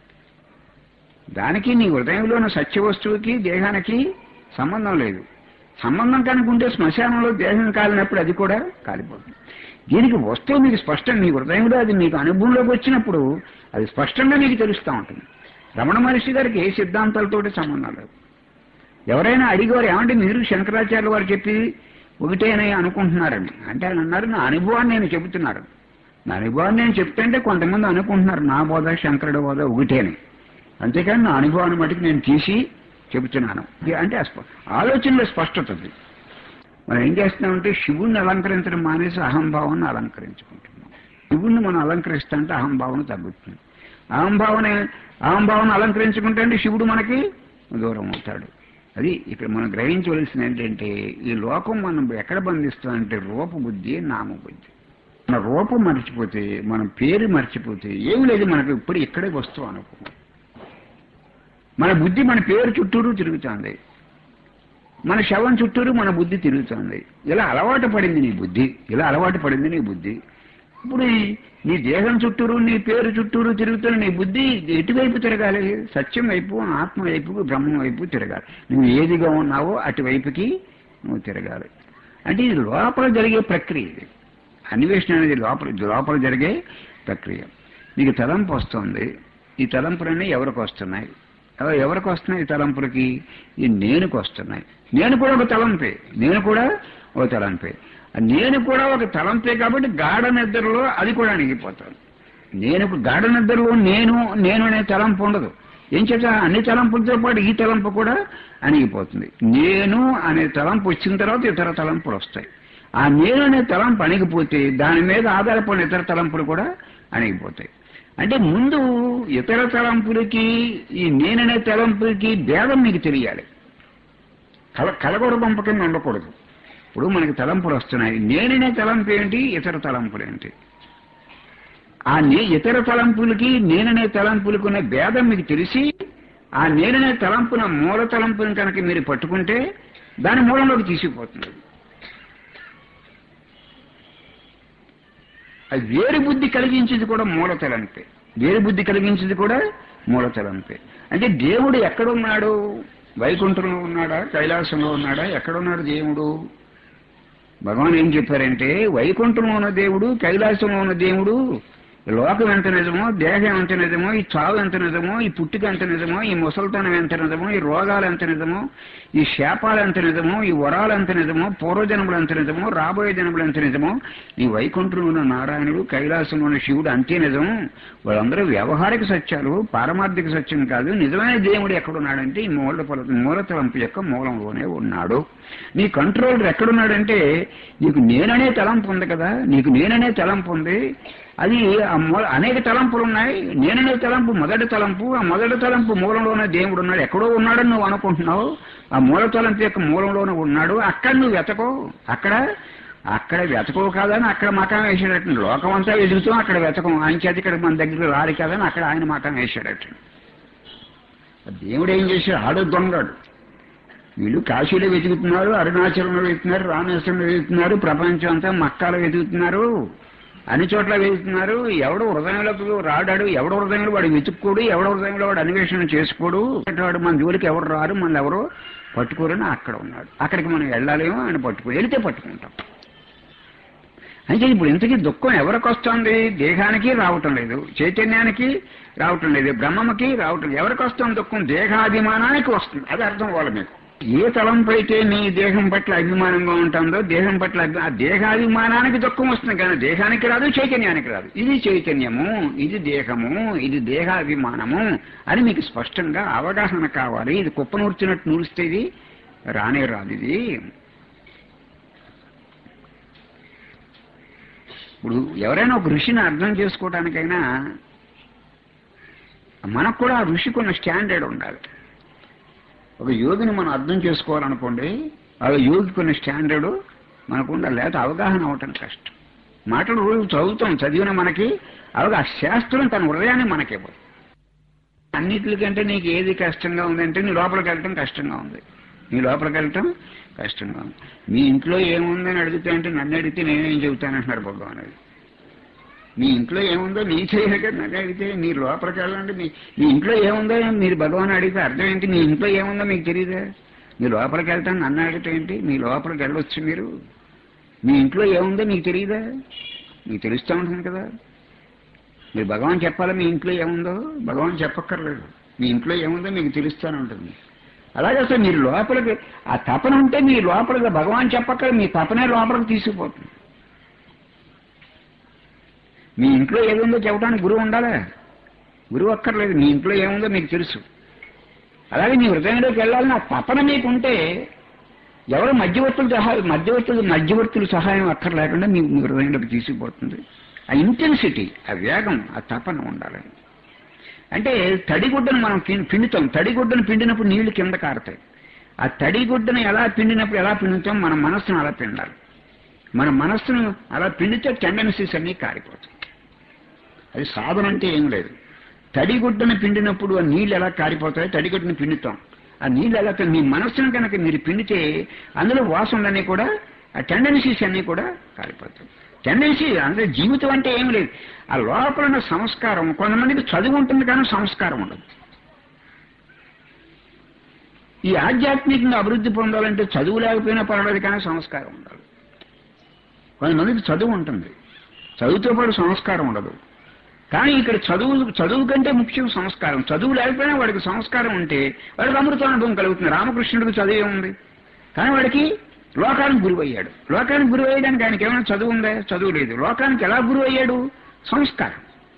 దానికి నీ హృదయంలో ఉన్న సత్య వస్తువుకి దేహానికి సంబంధం లేదు సంబంధం కనుకుంటే శ్మశానంలో దేహం కాలినప్పుడు అది కూడా కాలిపోతుంది దీనికి వస్తువు మీకు స్పష్టం మీ హృదయంలో అది మీకు అనుభవంలోకి వచ్చినప్పుడు అది స్పష్టంగా మీకు తెలుస్తూ ఉంటుంది రమణ మహర్షి గారికి ఏ సిద్ధాంతాలతోటి సంబంధం లేదు ఎవరైనా అడిగేవారు ఏమంటే మీరు శంకరాచార్య వారు చెప్పి ఒకటేనని అనుకుంటున్నారని అంటే ఆయన అన్నారు నా అనుభవాన్ని నేను చెబుతున్నారు నా అనుభవాన్ని నేను చెప్తుంటే కొంతమంది అనుకుంటున్నారు నా బోధ శంకరుడి బోధ ఒకటేని అంతేకాని నా అనుభవాన్ని మటుకు నేను తీసి చెబుతున్నాను అంటే ఆలోచనలో స్పష్టత ఉంది మనం ఏం చేస్తున్నామంటే శివుణ్ణి అలంకరించడం మానేసి అహంభావాన్ని అలంకరించుకుంటున్నాం శివుణ్ణి మనం అలంకరిస్తుంటే అహంభావన తగ్గుతుంది అహంభావన అహంభావన అలంకరించుకుంటే అంటే శివుడు మనకి దూరం అవుతాడు అది ఇక్కడ మనం గ్రహించవలసింది ఏంటంటే ఈ లోకం మనం ఎక్కడ బంధిస్తుందంటే రూపబుద్ధి నామబుద్ధి మన రూపం మర్చిపోతే మన పేరు మర్చిపోతే ఏమి లేదు మనకు ఇప్పుడు ఇక్కడే వస్తువు అనుకో మన బుద్ధి మన పేరు చుట్టూరు తిరుగుతుంది మన శవం చుట్టూరు మన బుద్ధి తిరుగుతుంది ఇలా అలవాటు పడింది నీ బుద్ధి ఇలా అలవాటు పడింది నీ బుద్ధి ఇప్పుడు నీ దేహం చుట్టూరు నీ పేరు చుట్టూరు తిరుగుతున్న నీ బుద్ధి ఎటువైపు తిరగాలి సత్యం వైపు ఆత్మ వైపు బ్రహ్మం వైపు తిరగాలి నువ్వు ఏదిగా ఉన్నావో అటువైపుకి నువ్వు తిరగాలి అంటే ఇది లోపల జరిగే ప్రక్రియ ఇది అన్వేషణ అనేది లోపల లోపల జరిగే ప్రక్రియ నీకు తలంపు వస్తుంది ఈ తలంపులన్నీ ఎవరికి వస్తున్నాయి ఎవరికి వస్తున్నాయి ఈ తలంపులకి ఈ నేనుకు వస్తున్నాయి నేను కూడా ఒక తలంపే నేను కూడా ఒక తలంపే నేను కూడా ఒక తలంపే కాబట్టి గాఢ నిద్రలో అది కూడా అణిగిపోతాను నేను గాఢ నిద్రలో నేను నేను అనే తలంపు ఉండదు ఏం చేత అన్ని తలంపులతో పాటు ఈ తలంపు కూడా అణిగిపోతుంది నేను అనే తలంపు వచ్చిన తర్వాత ఇతర తలంపులు వస్తాయి ఆ నేను అనే తలంపు అణిగిపోతే దాని మీద ఆధారపడిన ఇతర తలంపులు కూడా అణిగిపోతాయి అంటే ముందు ఇతర తలంపులకి ఈ నేననే తలంపులకి భేదం మీకు తెలియాలి కల కలగొర పంప కింద ఉండకూడదు ఇప్పుడు మనకి తలంపులు వస్తున్నాయి నేననే తలంపు ఏంటి ఇతర తలంపులు ఏంటి ఆ నే ఇతర తలంపులకి నేననే తలంపులకు ఉన్న భేదం మీకు తెలిసి ఆ నేననే తలంపున మూల తలంపుని కనుక మీరు పట్టుకుంటే దాని మూలంలోకి తీసుకుపోతుంది అది వేరు బుద్ధి కలిగించేది కూడా మూల తలంపే వేరు బుద్ధి కలిగించేది కూడా మూల తలంపే అంటే దేవుడు ఎక్కడున్నాడు వైకుంఠంలో ఉన్నాడా కైలాసంలో ఉన్నాడా ఎక్కడున్నాడు దేవుడు భగవాన్ ఏం చెప్పారంటే వైకుంఠంలో ఉన్న దేవుడు కైలాసంలో ఉన్న దేవుడు లోకం ఎంత నిజమో దేహం ఎంత నిజమో ఈ చావు ఎంత నిజమో ఈ పుట్టుక ఎంత నిజమో ఈ ముసల్తనం ఎంత నిజమో ఈ రోగాలు ఎంత నిజమో ఈ శాపాలు ఎంత నిజమో ఈ వరాలు ఎంత నిజమో పూర్వజన్మలు ఎంత నిజమో రాబోయే జన్మలు ఎంత నిజమో ఈ వైకుంఠంలో ఉన్న నారాయణుడు కైలాసంలో ఉన్న శివుడు అంతే నిజం వాళ్ళందరూ వ్యవహారిక సత్యాలు పారమార్థిక సత్యం కాదు నిజమైన దేవుడు ఎక్కడున్నాడంటే ఈ మూల పొల మూలతలంపు యొక్క మూలంలోనే ఉన్నాడు నీ కంట్రోలర్ ఎక్కడున్నాడంటే నీకు నేననే తలంపు ఉంది కదా నీకు నేననే తలంపు ఉంది అది ఆ మూల అనేక తలంపులు ఉన్నాయి నేననే తలంపు మొదటి తలంపు ఆ మొదటి తలంపు మూలంలోనే దేవుడు ఉన్నాడు ఎక్కడో ఉన్నాడని నువ్వు అనుకుంటున్నావు ఆ మూల తలంపు యొక్క మూలంలోనే ఉన్నాడు అక్కడ నువ్వు వెతకో అక్కడ అక్కడ వెతకవు కాదని అక్కడ మకాం వేసాడట లోకం అంతా వెతుకుతాం అక్కడ వెతకం ఆయన చేతి ఇక్కడ మన దగ్గర రాలి కాదని అక్కడ ఆయన మకాం వేసాడట దేవుడు ఏం చేశాడు ఆడు దొంగడు వీళ్ళు కాశీలో వెతుకుతున్నారు అరుణాచలంలో వెతుకుతున్నారు రామేశ్వరంలో వెతుకుతున్నారు ప్రపంచం అంతా మక్కాలో వెతుకుతున్నారు అన్ని చోట్ల వెతుకుతున్నారు ఎవడు హృదయంలోకి రాడాడు ఎవడు హృదయంలో వాడు వెతుక్కోడు ఎవడ హృదయంలో వాడు అన్వేషణ చేసుకోడు వాడు మన జోలికి ఎవరు రారు మన ఎవరు పట్టుకోరని అక్కడ ఉన్నాడు అక్కడికి మనం వెళ్ళాలేమో ఆయన పట్టుకో వెళితే పట్టుకుంటాం అయితే ఇప్పుడు ఇంతకీ దుఃఖం ఎవరికి వస్తుంది దేహానికి రావటం లేదు చైతన్యానికి రావటం లేదు బ్రహ్మకి రావటం లేదు ఎవరికి వస్తుంది దుఃఖం దేహాభిమానానికి వస్తుంది అది అర్థం అవ్వాలి మీకు ఏ తలంపు అయితే నీ దేహం పట్ల అభిమానంగా ఉంటుందో దేహం పట్ల అభి- ఆ దేహాభిమానానికి దుఃఖం వస్తుంది కానీ దేహానికి రాదు చైతన్యానికి రాదు ఇది చైతన్యము ఇది దేహము ఇది దేహాభిమానము అని మీకు స్పష్టంగా అవగాహన కావాలి ఇది కుప్ప నూర్చినట్టు నూరిస్తే ఇది రానే రాదు ఇది ఇప్పుడు ఎవరైనా ఒక ఋషిని అర్థం చేసుకోవడానికైనా మనకు కూడా ఆ ఋషికి ఉన్న స్టాండర్డ్ ఉండాలి ఒక యోగిని మనం అర్థం చేసుకోవాలనుకోండి ఆ యోగికి ఉన్న స్టాండర్డ్ మనకు ఉండాలి లేకపోతే అవగాహన అవటం కష్టం మాటలు రోజు చదువుతాం చదివిన మనకి అవగా ఆ శాస్త్రం తన హృదయాన్ని మనకివ్వదు అన్నిటికంటే నీకు ఏది కష్టంగా ఉందంటే నీ లోపలికి వెళ్ళటం కష్టంగా ఉంది నీ లోపలికి వెళ్ళటం కష్టంగా ఉంది మీ ఇంట్లో ఏముందని అడిగితే అంటే నన్ను అడిగితే నేనేం చెబుతానంటున్నారు భగవాన్ అది మీ ఇంట్లో ఏముందో నీ చేయక నన్ను అడిగితే మీరు లోపలికి వెళ్ళండి మీ మీ ఇంట్లో ఏముందో మీరు భగవాన్ అడిగితే అర్థం ఏంటి మీ ఇంట్లో ఏముందో మీకు తెలియదా మీ లోపలికి వెళ్తాను నన్ను అడిగితే ఏంటి మీ లోపలికి వెళ్ళొచ్చు మీరు మీ ఇంట్లో ఏముందో మీకు తెలియదా మీకు తెలుస్తూ ఉంటుంది కదా మీరు భగవాన్ చెప్పాలా మీ ఇంట్లో ఏముందో భగవాన్ చెప్పక్కర్లేదు మీ ఇంట్లో ఏముందో మీకు తెలుస్తూనే ఉంటుంది అలాగే అసలు మీరు లోపలికి ఆ తపన ఉంటే మీ లోపలికి భగవాన్ చెప్పక్కర్ మీ తపనే లోపలికి తీసుకుపోతుంది మీ ఇంట్లో ఏముందో చెప్పడానికి గురువు ఉండాలా గురువు అక్కర్లేదు మీ ఇంట్లో ఏముందో మీకు తెలుసు అలాగే మీ హృదయంలోకి వెళ్ళాలని ఆ తపన మీకుంటే ఎవరు మధ్యవర్తులు సహాయం మధ్యవర్తులు మధ్యవర్తుల సహాయం అక్కర్ లేకుండా మీ మీ హృదయంలోకి తీసుకుపోతుంది ఆ ఇంటెన్సిటీ ఆ వేగం ఆ తపన ఉండాలని అంటే తడిగుడ్డను మనం పిం- పిండుతాం తడిగుడ్డను పిండినప్పుడు నీళ్లు కింద కారుతాయి ఆ తడిగుడ్డను ఎలా పిండినప్పుడు ఎలా పిండుతాం మన మనస్సును అలా పిండాలి మన మనస్సును అలా పిండితే టెండెన్సీస్ అన్నీ కారిపోతాయి అది సాధన అంటే ఏం లేదు తడిగుడ్డను పిండినప్పుడు ఆ నీళ్లు ఎలా కారిపోతాయో తడిగుడ్డను పిండుతాం ఆ నీళ్ళు ఎలా మీ మనస్సును కనుక మీరు పిండితే అందులో వాసనలన్నీ కూడా ఆ టెండెన్సీస్ అన్నీ కూడా కారిపోతాయి టెండెన్సీ అంటే జీవితం అంటే ఏం లేదు ఆ లోపల ఉన్న సంస్కారం కొంతమందికి చదువు ఉంటుంది కానీ సంస్కారం ఉండదు ఈ ఆధ్యాత్మికంగా అభివృద్ధి పొందాలంటే చదువు లేకపోయినా పర్వాలేదు కానీ సంస్కారం ఉండాలి కొంతమందికి చదువు ఉంటుంది చదువుతో పాటు సంస్కారం ఉండదు కానీ ఇక్కడ చదువు చదువు కంటే ముఖ్యం సంస్కారం చదువు లేకపోయినా వాడికి సంస్కారం ఉంటే వాడికి అమృతానుభవం కలుగుతుంది రామకృష్ణుడికి చదివే ఉంది కానీ వాడికి లోకానికి గురువు అయ్యాడు లోకానికి గురువు అయ్యడానికి ఆయనకి ఏమైనా చదువు ఉందా చదువు లేదు లోకానికి ఎలా గురువు అయ్యాడు సంస్కారం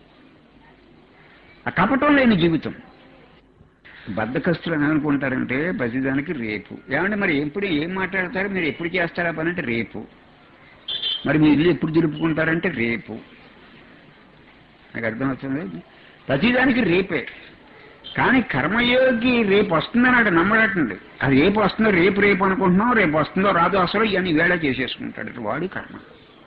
ఆ కపటం లేని జీవితం బద్దకస్తులు అని అనుకుంటారంటే ప్రతిదానికి రేపు ఏమంటే మరి ఎప్పుడు ఏం మాట్లాడతారు మీరు ఎప్పుడు చేస్తారా పని అంటే రేపు మరి మీ ఇల్లు ఎప్పుడు జరుపుకుంటారంటే రేపు నాకు అర్థమవుతుంది ప్రతిదానికి రేపే కానీ కర్మయోగి రేపు వస్తుందని అక్కడ నమ్మడటండి అది రేపు వస్తుందో రేపు రేపు అనుకుంటున్నాం రేపు వస్తుందో రాదో అసలు ఇవన్నీ వేళ చేసేసుకుంటాడు వాడి కర్మ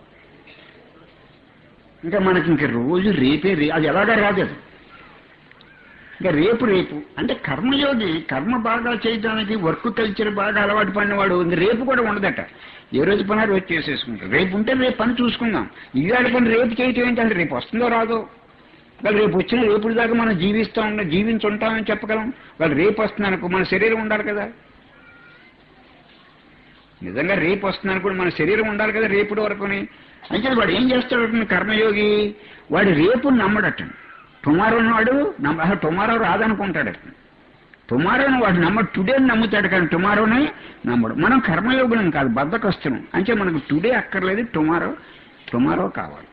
ఇంకా మనకి ఇంక రోజు రేపే రే అది ఎలాగా రాదు అది ఇంకా రేపు రేపు అంటే కర్మయోగి కర్మ బాగా చేయడానికి వర్క్ కల్చర్ బాగా అలవాటు పడినవాడు ఇంక రేపు కూడా ఉండదట ఏ రోజు పని ఆ రోజు చేసేసుకుంటాం రేపు ఉంటే రేపు పని చూసుకుందాం ఇవాళ పని రేపు చేయటం ఏంటంటే రేపు వస్తుందో రాదో వాళ్ళు రేపు వచ్చిన రేపు దాకా మనం జీవిస్తూ ఉండ జీవించుంటామని చెప్పగలం వాళ్ళు రేపు వస్తుంది అనుకో మన శరీరం ఉండాలి కదా నిజంగా రేపు వస్తుందని కూడా మన శరీరం ఉండాలి కదా రేపుటి వరకుని అంటే వాడు ఏం చేస్తాడు కర్మయోగి వాడు రేపు నమ్మడట టుమారో వాడు నమ్మ అసలు టుమారో రాదనుకుంటాడట టుమారోని వాడు నమ్మ టుడే నమ్ముతాడు కానీ టుమారోనే నమ్మడు మనం కర్మయోగులం కాదు బద్దకొస్తున్నాం అంటే మనకు టుడే అక్కర్లేదు టుమారో టుమారో కావాలి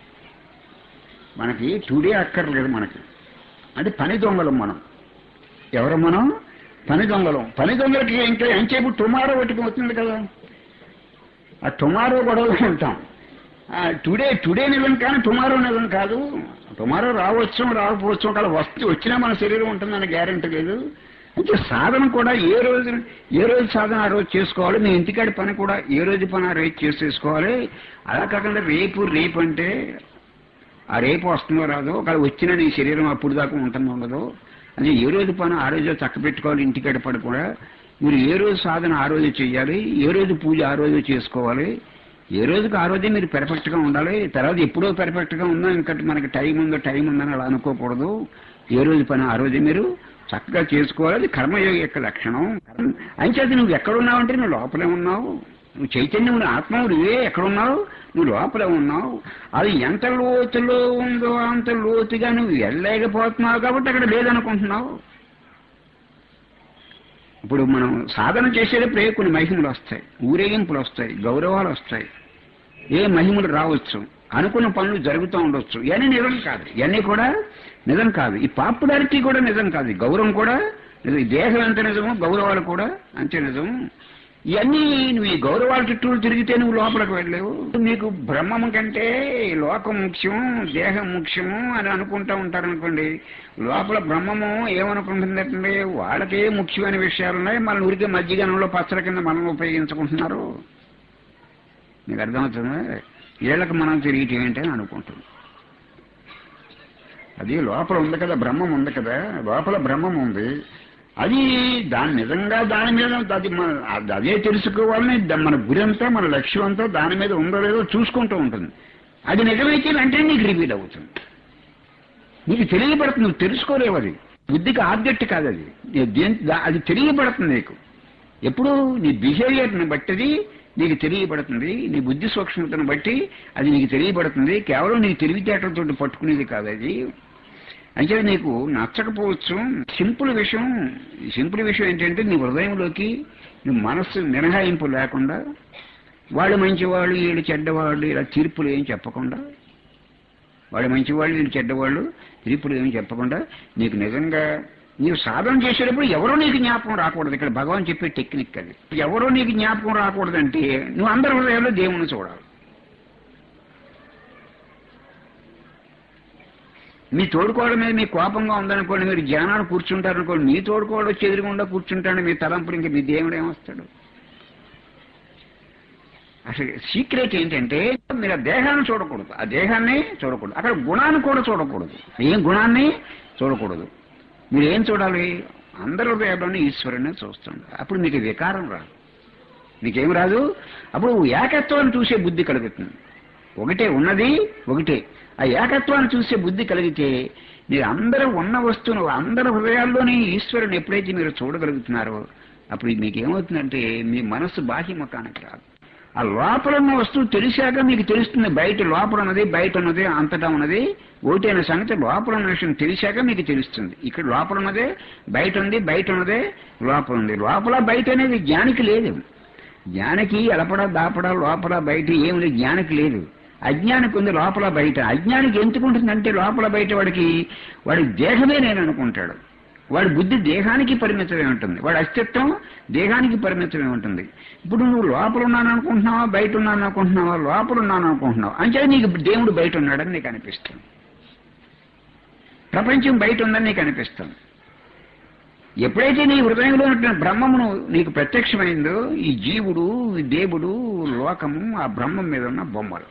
మనకి టుడే అక్కర్లేదు మనకి అంటే పని దొంగలం మనం ఎవరు మనం పని దొంగలం పని దొంగలకి ఇంకా ఎంతసేపు టుమారో ఒకటి అవుతుంది కదా ఆ టుమారో గొడవలో ఉంటాం ఆ టుడే టుడే నిజం కానీ టుమారో నిజం కాదు టుమారో రావచ్చు రాకపోవచ్చు ఒకవేళ వస్తే వచ్చినా మన శరీరం ఉంటుందని గ్యారెంటీ లేదు అంటే సాధన కూడా ఏ రోజు ఏ రోజు సాధన ఆ రోజు చేసుకోవాలి మీ ఇంటికాడి పని కూడా ఏ రోజు పని ఆ రోజు చేసేసుకోవాలి అలా కాకుండా రేపు రేపు అంటే ఆ రేపు వస్తుందో రాదో ఒకవేళ వచ్చిన నీ శరీరం అప్పుడు దాకా ఉంటుందో ఉండదో అది ఏ రోజు పని ఆ రోజు చక్క పెట్టుకోవాలి ఇంటికాడ పడి కూడా మీరు ఏ రోజు సాధన ఆ రోజు చేయాలి ఏ రోజు పూజ ఆ రోజు చేసుకోవాలి ఏ రోజుకి ఆ రోజే మీరు పెర్ఫెక్ట్ గా ఉండాలి తర్వాత ఎప్పుడో పెర్ఫెక్ట్ గా ఉందా ఇంకా మనకి టైం ఉందో టైం ఉందని అలా అనుకోకూడదు ఏ రోజు పని ఆ రోజే మీరు చక్కగా చేసుకోవాలి అది కర్మయోగి యొక్క లక్షణం అంచేది నువ్వు ఎక్కడున్నావంటే నువ్వు లోపలే ఉన్నావు నువ్వు చైతన్యం నువ్వు ఆత్మ నువ్వే ఎక్కడున్నావు నువ్వు లోపలే ఉన్నావు అది ఎంత లోతులో ఉందో అంత లోతుగా నువ్వు వెళ్ళలేకపోతున్నావు కాబట్టి అక్కడ లేదనుకుంటున్నావు ఇప్పుడు మనం సాధన చేసేటప్పుడే కొన్ని మహిమలు వస్తాయి ఊరేగింపులు వస్తాయి గౌరవాలు వస్తాయి ఏ మహిమలు రావచ్చు అనుకున్న పనులు జరుగుతూ ఉండొచ్చు ఇవన్నీ నిజం కాదు ఇవన్నీ కూడా నిజం కాదు ఈ పాపులారిటీ కూడా నిజం కాదు ఈ గౌరవం కూడా నిజం ఈ దేహం ఎంత నిజమో గౌరవాలు కూడా అంతే నిజం ఇవన్నీ నువ్వు ఈ గౌరవాల చుట్టూ తిరిగితే నువ్వు లోపలికి వెళ్ళలేవు నీకు బ్రహ్మం కంటే ఈ లోకం ముఖ్యం దేహం ముఖ్యము అని అనుకుంటా ఉంటారు అనుకోండి లోపల బ్రహ్మము ఏమనుకుంటుందంటే వాళ్ళకే ముఖ్యమైన విషయాలు ఉన్నాయి మన ఊరికే మధ్యగనంలో పచ్చల కింద మనం ఉపయోగించుకుంటున్నారు నీకు అర్థమవుతుందా వీళ్ళకి మనం తిరిగితే ఏంటి అని అనుకుంటుంది అది లోపల ఉంది కదా బ్రహ్మం ఉంది కదా లోపల బ్రహ్మం ఉంది అది దాని నిజంగా దాని మీద అది మన అది అదే తెలుసుకోవాలని ద- మన గురి అంతా మన లక్ష్యం అంతా దాని మీద ఉందో లేదో చూసుకుంటూ ఉంటుంది అది నిజమైతే వెంటనే నీకు రివీల్ అవుతుంది నీకు తెలియబడుతుంది నువ్వు తెలుసుకోలేవు అది బుద్ధికి ఆబ్జెక్ట్ కాదు అది నీ- దేని- దా- అది తెలియబడుతుంది నీకు ఎప్పుడు నీ బిహేవియర్ని బట్టి అది నీకు తెలియబడుతుంది నీ బుద్ధి సూక్ష్మతను బట్టి అది నీకు తెలియబడుతుంది కేవలం నీ తెలివితేటలతో పట్టుకునేది కాదు అది అంటే నీకు నచ్చకపోవచ్చు సింపుల్ విషయం ఈ సింపుల్ విషయం ఏంటంటే నీ హృదయంలోకి నీ మనస్సు మినహాయింపు లేకుండా వాళ్ళు మంచివాళ్ళు వీళ్ళు చెడ్డవాళ్ళు ఇలా తీర్పులు ఏం చెప్పకుండా వాళ్ళు మంచివాళ్ళు వీళ్ళు చెడ్డవాళ్ళు తీర్పులు ఏం చెప్పకుండా నీకు నిజంగా నీవు సాధన చేసేటప్పుడు ఎవరో నీకు జ్ఞాపకం రాకూడదు ఇక్కడ భగవాన్ చెప్పే టెక్నిక్ అది ఎవరో నీకు జ్ఞాపకం రాకూడదంటే నువ్వు అందరి హృదయాల్లో దేవుని చూడాలి మీ తోడుకోవడ మీద మీ కోపంగా ఉందనుకోండి మీరు జ్ఞానాన్ని కూర్చుంటారనుకోండి మీ తోడుకోవడం వచ్చి ఎదురుగుండా కూర్చుంటాడు మీ తలంపులు ఇంక మీ దేవుడు ఏమొస్తాడు అసలు సీక్రెట్ ఏంటంటే మీరు ఆ దేహాన్ని చూడకూడదు ఆ దేహాన్ని చూడకూడదు అక్కడ గుణాన్ని కూడా చూడకూడదు ఏం గుణాన్ని చూడకూడదు మీరు ఏం చూడాలి అందరి హృదయంలోనే ఈశ్వరుని చూస్తుంది అప్పుడు మీకు వికారం రాదు మీకేం రాదు అప్పుడు ఏకత్వాన్ని చూసే బుద్ధి కలుగుతుంది ఒకటే ఉన్నది ఒకటే ఆ ఏకత్వాన్ని చూసే బుద్ధి కలిగితే మీరు అందరూ ఉన్న వస్తువును అందరి హృదయాల్లోనే ఈశ్వరుని ఎప్పుడైతే మీరు చూడగలుగుతున్నారో అప్పుడు మీకు ఏమవుతుందంటే మీ మనస్సు బాహ్యముఖానికి రాదు ఆ లోపల ఉన్న వస్తువు తెలిసాక మీకు తెలుస్తుంది బయట లోపల ఉన్నది బయట ఉన్నది అంతటా ఉన్నది ఒకటైన సంగతి లోపల ఉన్న విషయం తెలిసాక మీకు తెలుస్తుంది ఇక్కడ లోపల ఉన్నదే బయట ఉంది బయట ఉన్నదే లోపల ఉంది లోపల బయట అనేది జ్ఞానికి లేదు జ్ఞానికి ఎలపడ దాపడ లోపల బయట ఏమి లేదు జ్ఞానికి లేదు అజ్ఞానికి ఉంది లోపల బయట అజ్ఞానికి ఎందుకుంటుందంటే లోపల బయట వాడికి వాడి దేహమే నేను అనుకుంటాడు వాడి బుద్ధి దేహానికి పరిమితమై ఉంటుంది వాడి అస్తిత్వం దేహానికి పరిమితమై ఉంటుంది ఇప్పుడు నువ్వు లోపల ఉన్నాను అనుకుంటున్నావా బయట ఉన్నాను అనుకుంటున్నావా లోపల ఉన్నాను అనుకుంటున్నావా అంటే నీకు దేవుడు బయట ఉన్నాడని నీకు అనిపిస్తుంది ప్రపంచం బయట ఉందని నీకు అనిపిస్తుంది ఎప్పుడైతే నీ హృదయంలో ఉన్న బ్రహ్మమును నీకు ప్రత్యక్షమైందో ఈ జీవుడు ఈ దేవుడు లోకము ఆ బ్రహ్మం మీద ఉన్న బొమ్మలు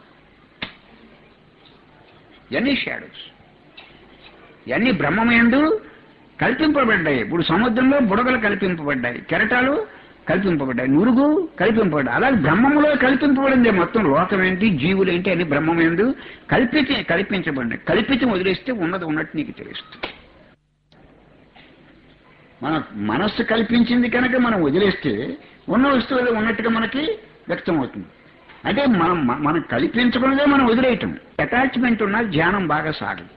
ఇవన్నీ షాడోస్ ఇవన్నీ బ్రహ్మమేందు కల్పింపబడ్డాయి ఇప్పుడు సముద్రంలో బుడగలు కల్పింపబడ్డాయి కెరటాలు కల్పింపబడ్డాయి నురుగు కల్పింపబడ్డాయి అలాగే బ్రహ్మములో కల్పింపబడింది మొత్తం లోకం ఏంటి జీవులు ఏంటి అని బ్రహ్మమేందు కల్పిత కల్పించబడినాయి కల్పితం వదిలేస్తే ఉన్నది ఉన్నట్టు నీకు తెలుస్తుంది మన మనస్సు కల్పించింది కనుక మనం వదిలేస్తే ఉన్న వస్తువులు ఉన్నట్టుగా మనకి వ్యక్తం అవుతుంది అంటే మనం మ- మనం కల్పించుకున్నదే మనం వదిలేయటం అటాచ్మెంట్ ఉన్న ధ్యానం బాగా సాగదు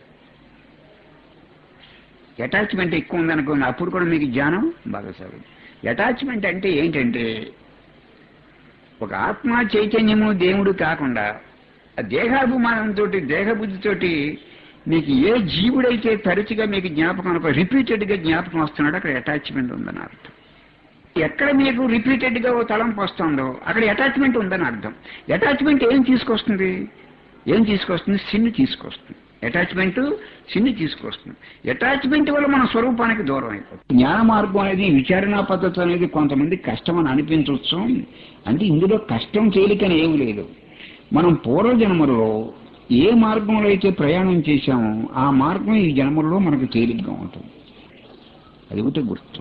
అటాచ్మెంట్ ఎక్కువ ఉందనుకోండి అప్పుడు కూడా మీకు ధ్యానం బాగా సాగదు అటాచ్మెంట్ అంటే ఏంటంటే ఒక ఆత్మ చైతన్యము దేవుడు కాకుండా ఆ దేహాభిమానంతో దేహబుద్ధితోటి మీకు ఏ జీవుడైతే తరచుగా మీకు జ్ఞాపకం రిపీటెడ్ గా జ్ఞాపకం వస్తున్నాడో అక్కడ అటాచ్మెంట్ ఉందని అర్థం ఎక్కడ మీకు రిపీటెడ్ గా ఓ తలంపు వస్తుందో అక్కడ అటాచ్మెంట్ ఉందని అర్థం అటాచ్మెంట్ ఏం తీసుకొస్తుంది ఏం తీసుకొస్తుంది సిన్ని తీసుకొస్తుంది అటాచ్మెంట్ సిన్ని తీసుకొస్తుంది అటాచ్మెంట్ వల్ల మన స్వరూపానికి దూరం అయిపోతుంది జ్ఞాన మార్గం అనేది విచారణా పద్ధతి అనేది కొంతమంది కష్టం అని అనిపించవచ్చు అంటే ఇందులో కష్టం తేలికని ఏమి లేదు మనం పూర్వజన్మలో ఏ మార్గంలో అయితే ప్రయాణం చేశామో ఆ మార్గం ఈ జన్మల్లో మనకు తేలిగ్గా ఉంటుంది అది ఒకటి గుర్తు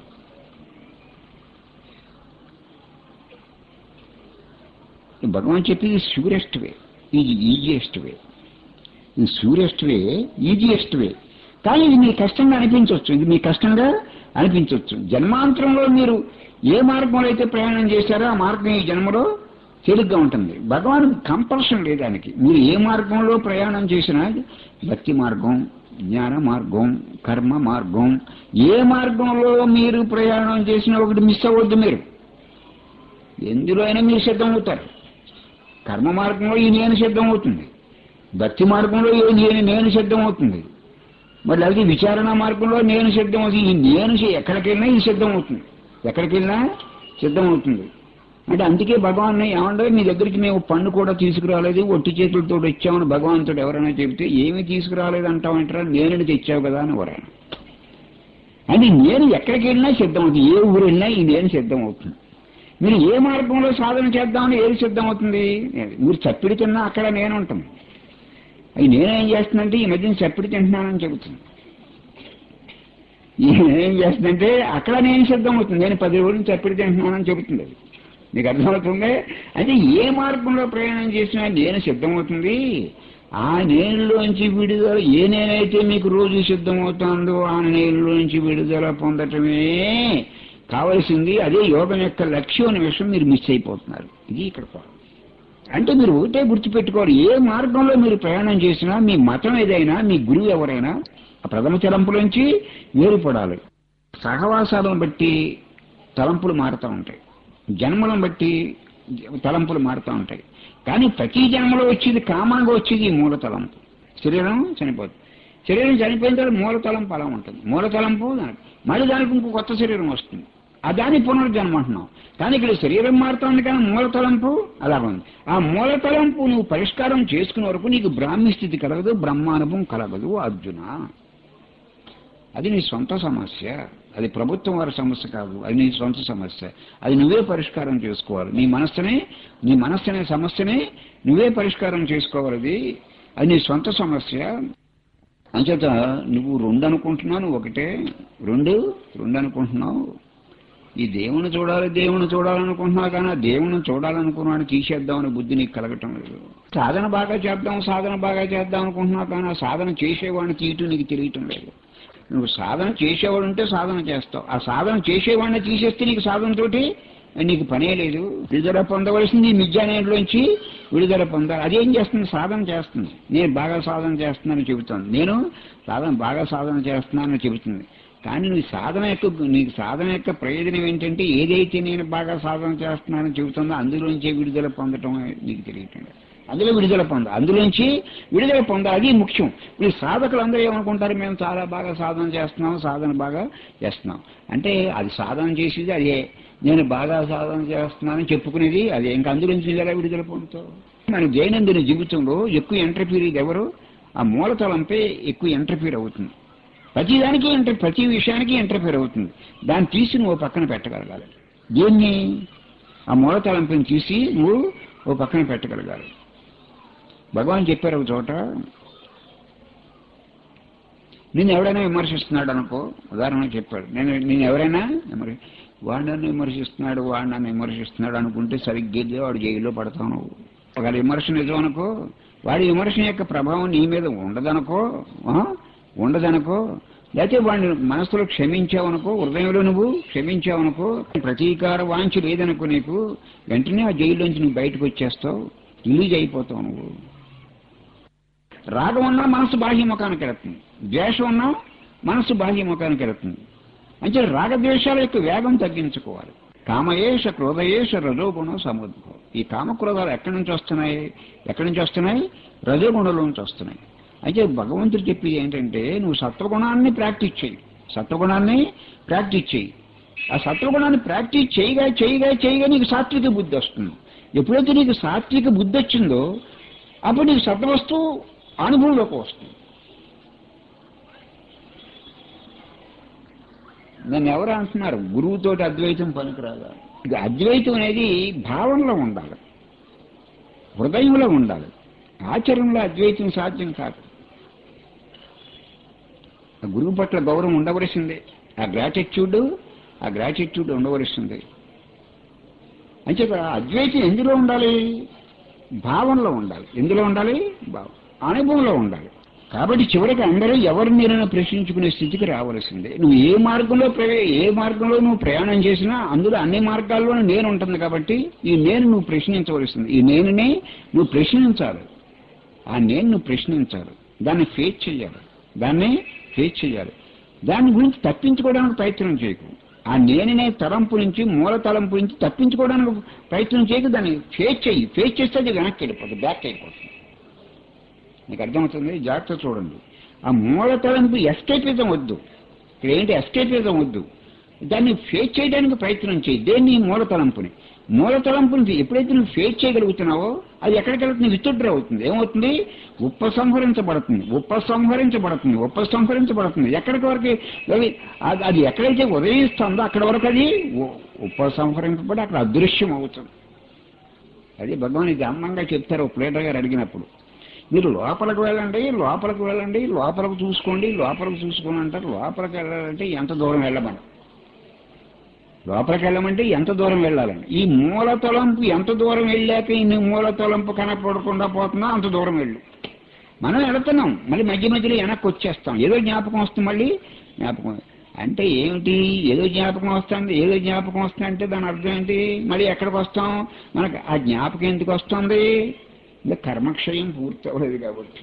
భగవాన్ చెప్పింది సూరెస్ట్ వే ఇది ఈజియెస్ట్ వే ఇది సూరెస్ట్ వే ఈజియెస్ట్ వే కానీ ఇది మీ కష్టంగా అనిపించవచ్చు ఇది మీ కష్టంగా అనిపించవచ్చు జన్మాంతరంలో మీరు ఏ మార్గంలో అయితే ప్రయాణం చేశారో ఆ మార్గం ఈ జన్మలో తేలిగ్గా ఉంటుంది భగవాన్ కంపల్షన్ లేదు దానికి మీరు ఏ మార్గంలో ప్రయాణం చేసినా భక్తి మార్గం జ్ఞాన మార్గం కర్మ మార్గం ఏ మార్గంలో మీరు ప్రయాణం చేసినా ఒకటి మిస్ అవ్వద్దు మీరు ఎందులో అయినా మీరు సిద్ధం అవుతారు కర్మ మార్గంలో ఈ నేను సిద్ధం అవుతుంది భక్తి మార్గంలో ఈ నేను నేను సిద్ధం అవుతుంది మరి అలాగే విచారణ మార్గంలో నేను సిద్ధం అవుతుంది ఈ నేను సి- ఎక్కడికి వెళ్ళినా ఇది సిద్ధం అవుతుంది ఎక్కడికి వెళ్ళినా సిద్ధం అవుతుంది అంటే అందుకే భగవాన్ ఏమంటే మీ దగ్గరికి మేము పన్ను కూడా తీసుకురాలేదు ఒట్టి చేతులతో వచ్చామని భగవంతుడు ఎవరైనా చెబితే ఏమీ తీసుకురాలేదు అంటామంటారా నేను తెచ్చావు కదా అని ఎవరైనా అది నేను ఎక్కడికి వెళ్ళినా సిద్ధం అవుతుంది ఏ ఊరు వెళ్ళినా ఈ నేను సిద్ధం అవుతుంది మీరు ఏ మార్గంలో సాధన చేద్దామని ఏది సిద్ధం అవుతుంది మీరు చప్పిడి తిన్నా అక్కడ నేను ఉంటాను అది నేనేం చేస్తుందంటే ఈ మధ్యన చప్పిడి తింటున్నానని చెబుతుంది నేనేం చేస్తుందంటే అక్కడ నేను సిద్ధం అవుతుంది నేను పది రోజులు చప్పిడి తింటున్నానని చెబుతుంది అది నీకు అర్థమవుతుంది అయితే ఏ మార్గంలో ప్రయాణం చేసినా నేను సిద్ధమవుతుంది ఆ నేనులోంచి విడుదల ఏ నేనైతే మీకు రోజు సిద్ధమవుతుందో ఆ నేనులోంచి విడుదల పొందటమే కావలసింది అదే యోగం యొక్క లక్ష్యం అనే విషయం మీరు మిస్ అయిపోతున్నారు ఇది ఇక్కడ problem. అంటే మీరు ఒకటే గుర్తుపెట్టుకోవాలి ఏ మార్గంలో మీరు ప్రయాణం చేసినా మీ మతం ఏదైనా మీ గురువు ఎవరైనా ఆ ప్రథమ తలంపులోంచి వేరుపడాలి సహవాసాలను బట్టి తలంపులు మారుతూ ఉంటాయి జన్మలను బట్టి తలంపులు మారుతూ ఉంటాయి కానీ ప్రతి జన్మలో వచ్చేది కామన్గా వచ్చేది ఈ మూల తలంపు శరీరం చనిపోతుంది శరీరం చనిపోయిన తర్వాత మూల తలంపు అలా ఉంటుంది మూల తలంపు దానికి మళ్ళీ దానికి ఇంకో కొత్త శరీరం వస్తుంది ఆ దాని పునర్జన్మ అంటున్నాం కానీ ఇక్కడ శరీరం మారుతుంది కానీ మూల తలంపు అలా ఉంది ఆ మూల తలంపు నువ్వు పరిష్కారం చేసుకునే వరకు నీకు బ్రాహ్మీ స్థితి కలగదు బ్రహ్మానుభవం కలగదు అర్జున అది నీ సొంత సమస్య అది ప్రభుత్వం వారి సమస్య కాదు అది నీ సొంత సమస్య అది నువ్వే పరిష్కారం చేసుకోవాలి నీ మనస్సునే నీ మనస్సు అనే సమస్యనే నువ్వే పరిష్కారం చేసుకోవాలి అది అది నీ సొంత సమస్య అంచేత నువ్వు రెండు అనుకుంటున్నావు నువ్వు ఒకటే రెండు రెండు అనుకుంటున్నావు ఈ దేవుని చూడాలి దేవుని చూడాలనుకుంటున్నావు కానీ ఆ దేవుని చూడాలనుకున్నాడు తీసేద్దామని బుద్ధి నీకు కలగటం లేదు సాధన బాగా చేద్దాం సాధన బాగా చేద్దాం అనుకుంటున్నావు కానీ ఆ సాధన చేసేవాడిని తీయటం నీకు తెలియటం లేదు నువ్వు సాధన చేసేవాడు ఉంటే సాధన చేస్తావు ఆ సాధన చేసేవాడిని తీసేస్తే నీకు సాధనతోటి నీకు పనే లేదు విడుదల పొందవలసింది మిథ్యానేలోంచి విడుదల పొందాలి అదేం చేస్తుంది సాధన చేస్తుంది నేను బాగా సాధన చేస్తున్నానని చెబుతాను నేను సాధన బాగా సాధన చేస్తున్నానని చెబుతుంది కానీ నీ సాధన యొక్క నీకు సాధన యొక్క ప్రయోజనం ఏంటంటే ఏదైతే నేను బాగా సాధన చేస్తున్నానని చెబుతుందో అందులోంచే విడుదల పొందటం నీకు తెలియటం లేదు. అందులో విడుదల పొంద అందులోంచి విడుదల పొందాలి అది ముఖ్యం ఈ సాధకులు అందరూ ఏమనుకుంటారు మేము చాలా బాగా సాధన చేస్తున్నాం సాధన బాగా చేస్తున్నాం అంటే అది సాధన చేసేది అదే నేను బాగా సాధన చేస్తున్నానని చెప్పుకునేది అదే ఇంకా అందులోంచి ఎలా విడుదల పొందుతావు మన దైనందిన జీవితంలో ఎక్కువ ఎంటర్ఫీర్ ఇది ఎవరు ఆ మూలతలంపై ఎక్కువ ఎంటర్ఫీర్ అవుతుంది ప్రతి దానికి ఎంటర్ ప్రతి విషయానికి ఎంటర్ఫీర్ అవుతుంది దాన్ని తీసి నువ్వు పక్కన పెట్టగలగాలి దీన్ని ఆ మూలతలంపుని తీసి నువ్వు ఓ పక్కన పెట్టగలగాలి భగవాన్ చెప్పారు ఒక చోట నిన్ను ఎవడైనా విమర్శిస్తున్నాడు అనుకో ఉదాహరణ చెప్పాడు నేను నేను ఎవరైనా విమర్శ- వాడు నన్ను విమర్శిస్తున్నాడు వాడు నన్ను విమర్శిస్తున్నాడు అనుకుంటే సరిగ్గా వాడు జైల్లో పడతావు ఒకవేళ విమర్శ నిజం అనుకో వాడి విమర్శ యొక్క ప్రభావం నీ మీద ఉండదనుకో ఆ? ఉండదనుకో లేకపోతే వాడిని మనసులో క్షమించావనుకో హృదయంలో నువ్వు క్షమించావనుకో ప్రతీకార వాంఛ లేదనుకో నీకు వెంటనే ఆ జైల్లోంచి నువ్వు బయటకు వచ్చేస్తావు రిలీజ్ అయిపోతావు నువ్వు రాగం ఉన్నా మనసు బాహ్యముఖానికి వెళుతుంది ద్వేషం ఉన్నా మనసు బాహ్యముఖానికి వెళుతుంది అంటే రాగద్వేషాల యొక్క వేగం తగ్గించుకోవాలి కామయేష క్రోధయేష రజోగుణం సముద్రం ఈ కామక్రోధాలు ఎక్కడి నుంచి వస్తున్నాయి ఎక్కడి నుంచి వస్తున్నాయి రజోగుణంలో నుంచి వస్తున్నాయి అయితే భగవంతుడు చెప్పేది ఏంటంటే నువ్వు సత్వగుణాన్ని ప్రాక్టీస్ చేయి సత్వగుణాన్ని ప్రాక్టీస్ చేయి ఆ సత్వగుణాన్ని ప్రాక్టీస్ చేయగా చేయగా చేయగా నీకు సాత్విక బుద్ధి వస్తుంది ఎప్పుడైతే నీకు సాత్విక బుద్ధి వచ్చిందో అప్పుడు నీకు సత్వవస్తువు అనుభవంలోకి వస్తుంది నన్ను ఎవరు అంటున్నారు గురువుతోటి అద్వైతం పనికిరాదా ఇక అద్వైతం అనేది భావనలో ఉండాలి హృదయంలో ఉండాలి ఆచరణలో అద్వైతం సాధ్యం కాదు ఆ గురువు పట్ల గౌరవం ఉండవలసిందే ఆ గ్రాటిట్యూడ్ ఆ గ్రాటిట్యూడ్ ఉండవలసిందే అంచేత అద్వైతం ఎందులో ఉండాలి భావనలో ఉండాలి ఎందులో ఉండాలి భావం అనుభవంలో ఉండాలి కాబట్టి చివరికి అందరూ ఎవరు మీరైనా ప్రశ్నించుకునే స్థితికి రావలసిందే నువ్వు ఏ మార్గంలో ప్రవే ఏ మార్గంలో నువ్వు ప్రయాణం చేసినా అందులో అన్ని మార్గాల్లోనూ నేను ఉంటుంది కాబట్టి ఈ నేను నువ్వు ప్రశ్నించవలసింది ఈ నేనునే నువ్వు ప్రశ్నించాలి ఆ నేను నువ్వు ప్రశ్నించాలి దాన్ని ఫేస్ చేయాలి దాన్ని ఫేస్ చేయాలి దాని గురించి తప్పించుకోవడానికి ప్రయత్నం చేయకు ఆ నేననే తలంపు నుంచి మూల తలంపు నుంచి తప్పించుకోవడానికి ప్రయత్నం చేయకు దాన్ని ఫేస్ చెయ్యి ఫేస్ చేస్తే అది వెనక్కి వెళ్ళిపోతుంది బ్యాక్ అయిపోతుంది నీకు అర్థమవుతుంది జాగ్రత్త చూడండి ఆ మూల తలంపు ఎస్కేపిజం వద్దు ఇక్కడ ఏంటి ఎస్కేపిజం వద్దు దాన్ని ఫేస్ చేయడానికి ప్రయత్నం చేయి దేన్ని మూల తలంపుని మూల తలంపుని ఎప్పుడైతే నువ్వు ఫేస్ చేయగలుగుతున్నావో అది ఎక్కడికి వెళ్తుంది విత్డ్రా అవుతుంది ఏమవుతుంది ఉపసంహరించబడుతుంది ఉపసంహరించబడుతుంది ఉపసంహరించబడుతుంది ఎక్కడికి వరకు అది అది- అది ఎక్కడైతే ఉదయిస్తుందో అక్కడ వరకు అది ఉ- ఉపసంహరించబడి అక్కడ అదృశ్యం అవుతుంది అది భగవాన్ ఇది అందంగా చెప్తారు ప్లేటర్ గారు అడిగినప్పుడు మీరు లోపలికి వెళ్ళండి లోపలికి వెళ్ళండి లోపలికి చూసుకోండి లోపలికి చూసుకోండి అంటారు లోపలికి వెళ్ళాలంటే ఎంత దూరం వెళ్ళమని లోపలికి వెళ్ళమంటే ఎంత దూరం వెళ్ళాలండి ఈ మూల తలంపు ఎంత దూరం వెళ్ళాక ఇన్ని మూల తలంపు కనపడకుండా పోతుందో అంత దూరం వెళ్ళు మనం వెళుతున్నాం మళ్ళీ మధ్య మధ్యలో వెనక్కి వచ్చేస్తాం ఏదో జ్ఞాపకం వస్తుంది మళ్ళీ జ్ఞాపకం అంటే ఏమిటి ఏదో జ్ఞాపకం వస్తుంది ఏదో జ్ఞాపకం వస్తుంది అంటే దాని అర్థం ఏంటి మళ్ళీ ఎక్కడికి వస్తాం మనకు ఆ జ్ఞాపకం ఎందుకు వస్తుంది ఇంకా కర్మక్షయం పూర్తి అవ్వలేదు కాబట్టి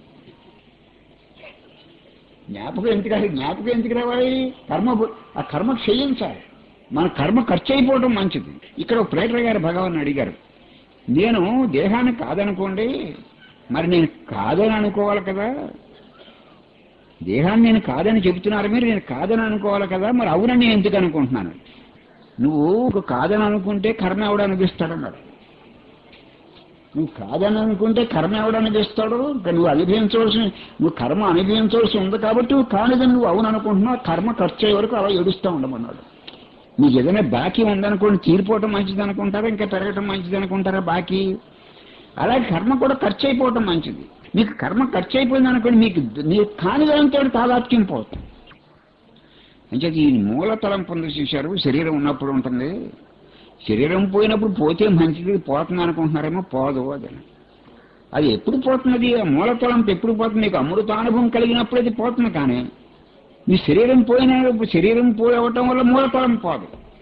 జ్ఞాపకం ఎందుకు రావాలి జ్ఞాపకం ఎందుకు రావాలి కర్మ ఆ కర్మ క్షయించాలి మన కర్మ ఖర్చు అయిపోవడం మంచిది ఇక్కడ ఒక ప్లేటర్ గారు భగవాన్ అడిగారు నేను దేహాన్ని కాదనుకోండి మరి నేను కాదని అనుకోవాలి కదా దేహాన్ని నేను కాదని చెబుతున్నారు మీరు నేను కాదని అనుకోవాలి కదా మరి అవునని నేను ఎందుకు అనుకుంటున్నాను నువ్వు ఒక కాదని అనుకుంటే కర్మ ఎవడు అనిపిస్తాడన్నాడు నువ్వు కాదని అనుకుంటే కర్మ ఎవడు అనిపిస్తాడు ఇంకా నువ్వు అనుభవించవలసి నువ్వు కర్మ అనుభవించవలసి ఉంది కాబట్టి నువ్వు కానిదని నువ్వు అవును అనుకుంటున్నావు కర్మ ఖర్చు అయ్యే వరకు అలా ఏడుస్తూ ఉండమన్నాడు నీకు ఏదైనా బాకీ ఉందనుకోండి తీరిపోవటం మంచిది అనుకుంటారా ఇంకా పెరగటం మంచిది అనుకుంటారా బాకీ అలాగే కర్మ కూడా ఖర్చు అయిపోవటం మంచిది మీకు కర్మ ఖర్చు అయిపోయింది అనుకోండి మీకు నీ కాని దానితో తాదాత్యం పోతుంది అంటే ఈ మూల తలంపు ఉంది చూశారు శరీరం ఉన్నప్పుడు ఉంటుంది శరీరం పోయినప్పుడు పోతే మంచిది పోతుంది అనుకుంటున్నారేమో పోదు అది అది ఎప్పుడు పోతున్నది ఆ మూల తలంపు ఎప్పుడు పోతుంది మీకు అమృతానుభవం కలిగినప్పుడు అది పోతుంది కానీ మీ శరీరం పోయిన శరీరం పోవటం వల్ల మూల తలంపు పోదు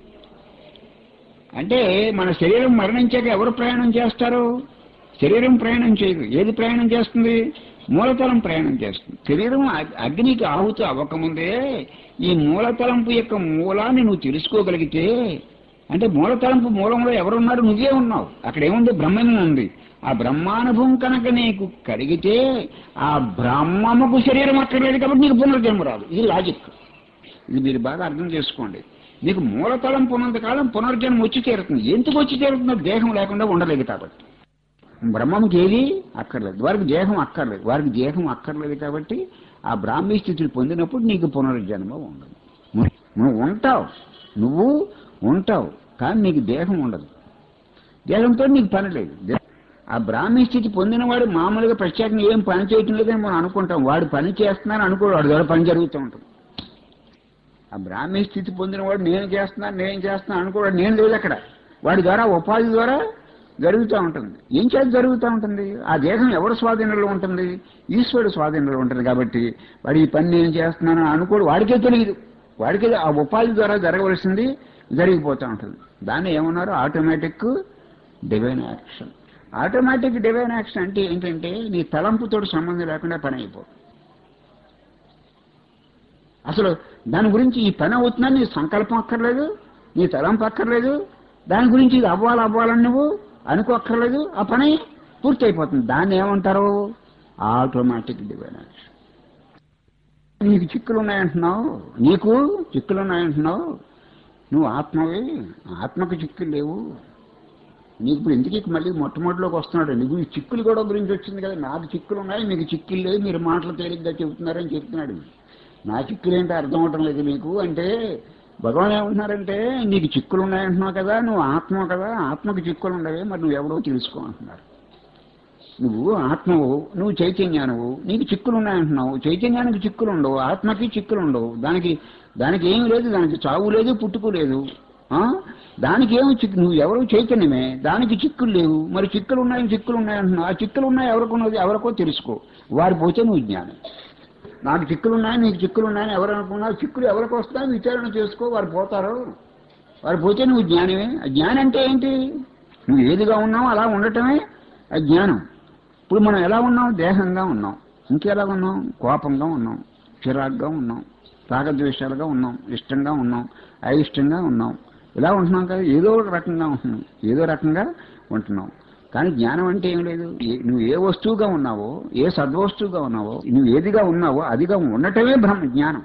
అంటే మన శరీరం మరణించాక ఎవరు ప్రయాణం చేస్తారు శరీరం ప్రయాణం చేయదు ఏది ప్రయాణం చేస్తుంది మూలతలం ప్రయాణం చేస్తుంది శరీరం అగ్- అగ్నికి ఆహుతి అవ్వకముందే ఈ మూలతలంపు యొక్క మూలాన్ని నువ్వు తెలుసుకోగలిగితే అంటే మూలతలంపు మూలంలో ఎవరున్నారు నువ్వే ఉన్నావు అక్కడ ఏముంది బ్రహ్మమే ఉంది ఆ బ్రహ్మానుభవం కనుక నీకు కలిగితే ఆ బ్రహ్మముకు శరీరం అక్కర్లేదు కాబట్టి నీకు పునర్జన్మ రాదు ఇది లాజిక్ ఇది మీరు బాగా అర్థం చేసుకోండి నీకు మూలతలంపు ఉన్నంత కాలం పునర్జన్మ వచ్చి తీరుతుంది ఎందుకు వచ్చి తీరుతుందో దేహం లేకుండా ఉండలేదు కాబట్టి బ్రహ్మంకి ఏది అక్కర్లేదు వారికి దేహం అక్కర్లేదు వారికి దేహం అక్కర్లేదు కాబట్టి ఆ బ్రాహ్మీ స్థితిని పొందినప్పుడు నీకు పునర్జన్మ ఉండదు ను- నువ్వు ఉంటావు నువ్వు ఉంటావు కానీ నీకు దేహం ఉండదు దేహంతో నీకు పని లేదు దే- ఆ బ్రాహ్మీ స్థితి పొందినవాడు మామూలుగా ప్రత్యేకంగా ఏం పని చేయటం లేదని మనం అనుకుంటాం వాడు పని చేస్తున్నాను అనుకోడు వాడి ద్వారా పని జరుగుతూ ఉంటుంది ఆ బ్రాహ్మీ స్థితి పొందినవాడు నేను చేస్తున్నాను నేను చేస్తున్నాను అనుకోడు నేను లేదు అక్కడ వాడి ద్వారా ఉపాధి ద్వారా జరుగుతూ ఉంటుంది ఏం చేత జరుగుతూ ఉంటుంది ఆ దేహం ఎవరి స్వాధీనంలో ఉంటుంది ఈశ్వరుడు స్వాధీనంలో ఉంటుంది కాబట్టి వాడు ఈ పని నేను చేస్తున్నాను అనుకోడు వాడికే తెలియదు వాడికే ఆ ఉపాధి ద్వారా జరగవలసింది జరిగిపోతూ ఉంటుంది దాన్ని ఏమన్నారు automatic divine action automatic divine action అంటే ఏంటంటే నీ తలంపుతో సంబంధం లేకుండా పని అయిపో అసలు దాని గురించి ఈ పని అవుతుందని నీ సంకల్పం అక్కర్లేదు నీ తలంపు అక్కర్లేదు దాని గురించి ఇది అవ్వాలి అవ్వాలని నువ్వు అనుకోక్కర్లేదు ఆ పని పూర్తి అయిపోతుంది దాన్ని ఏమంటారు ఆటోమేటిక్ డివైన్ యాక్షన్ నీకు చిక్కులు ఉన్నాయంటున్నావు నీకు చిక్కులు ఉన్నాయంటున్నావు నువ్వు ఆత్మవి ఆత్మకు చిక్కులు లేవు నీకు ఇప్పుడు ఎందుకు మళ్ళీ మొట్టమొదటిలోకి వస్తున్నాడు నీకు ఈ చిక్కులు కూడా గురించి వచ్చింది కదా నాకు చిక్కులు ఉన్నాయి మీకు చిక్కులు లేవు మీరు మాటలు తేలిగ్గా చెబుతున్నారని చెప్తున్నాడు నా చిక్కులు ఏంటో అర్థం అవటం లేదు నీకు అంటే భగవాన్ ఏమంటున్నారంటే నీకు చిక్కులు ఉన్నాయంటున్నావు కదా నువ్వు ఆత్మ కదా ఆత్మకు చిక్కులు ఉండవే మరి నువ్వు ఎవడో తెలుసుకో అంటున్నారు నువ్వు ఆత్మవు నువ్వు చైతన్యానువు నీకు చిక్కులు ఉన్నాయంటున్నావు చైతన్యానికి చిక్కులు ఉండవు ఆత్మకి చిక్కులు ఉండవు దానికి దానికి ఏమి లేదు దానికి చావు లేదు పుట్టుకు లేదు ఆ? దానికి ఏమి చిక్కు నువ్వు ఎవరు చైతన్యమే దానికి చిక్కులు లేవు మరి చిక్కులు ఉన్నాయి చిక్కులు ఉన్నాయంటున్నావు ఆ చిక్కులు ఉన్నాయి ఎవరికున్నది ఎవరికో తెలుసుకో వారి పోతే నువ్వు జ్ఞానం నాకు చిక్కులు ఉన్నాయి నీకు చిక్కులు ఉన్నాయని ఎవరు అనుకున్నారు చిక్కులు ఎవరికి వస్తాయో విచారణ చేసుకో వారు పోతారు వారు పోతే నువ్వు జ్ఞానమే ఆ జ్ఞానం అంటే ఏంటి నువ్వు ఏదిగా ఉన్నావు అలా ఉండటమే ఆ జ్ఞానం ఇప్పుడు మనం ఎలా ఉన్నాం దేహంగా ఉన్నాం ఇంకెలా ఉన్నాం కోపంగా ఉన్నాం చిరాగ్గా ఉన్నాం రాగద్వేషాలుగా ఉన్నాం ఇష్టంగా ఉన్నాం అయిష్టంగా ఉన్నాం ఇలా ఉంటున్నాం కదా ఏదో ఒక రకంగా ఉంటున్నాం ఏదో రకంగా ఉంటున్నాం కానీ జ్ఞానం అంటే ఏం లేదు ఏ- నువ్వు ఏ వస్తువుగా ఉన్నావో ఏ సద్వస్తువుగా ఉన్నావో నువ్వు ఏదిగా ఉన్నావో అదిగా ఉండటమే బ్రహ్మ జ్ఞానం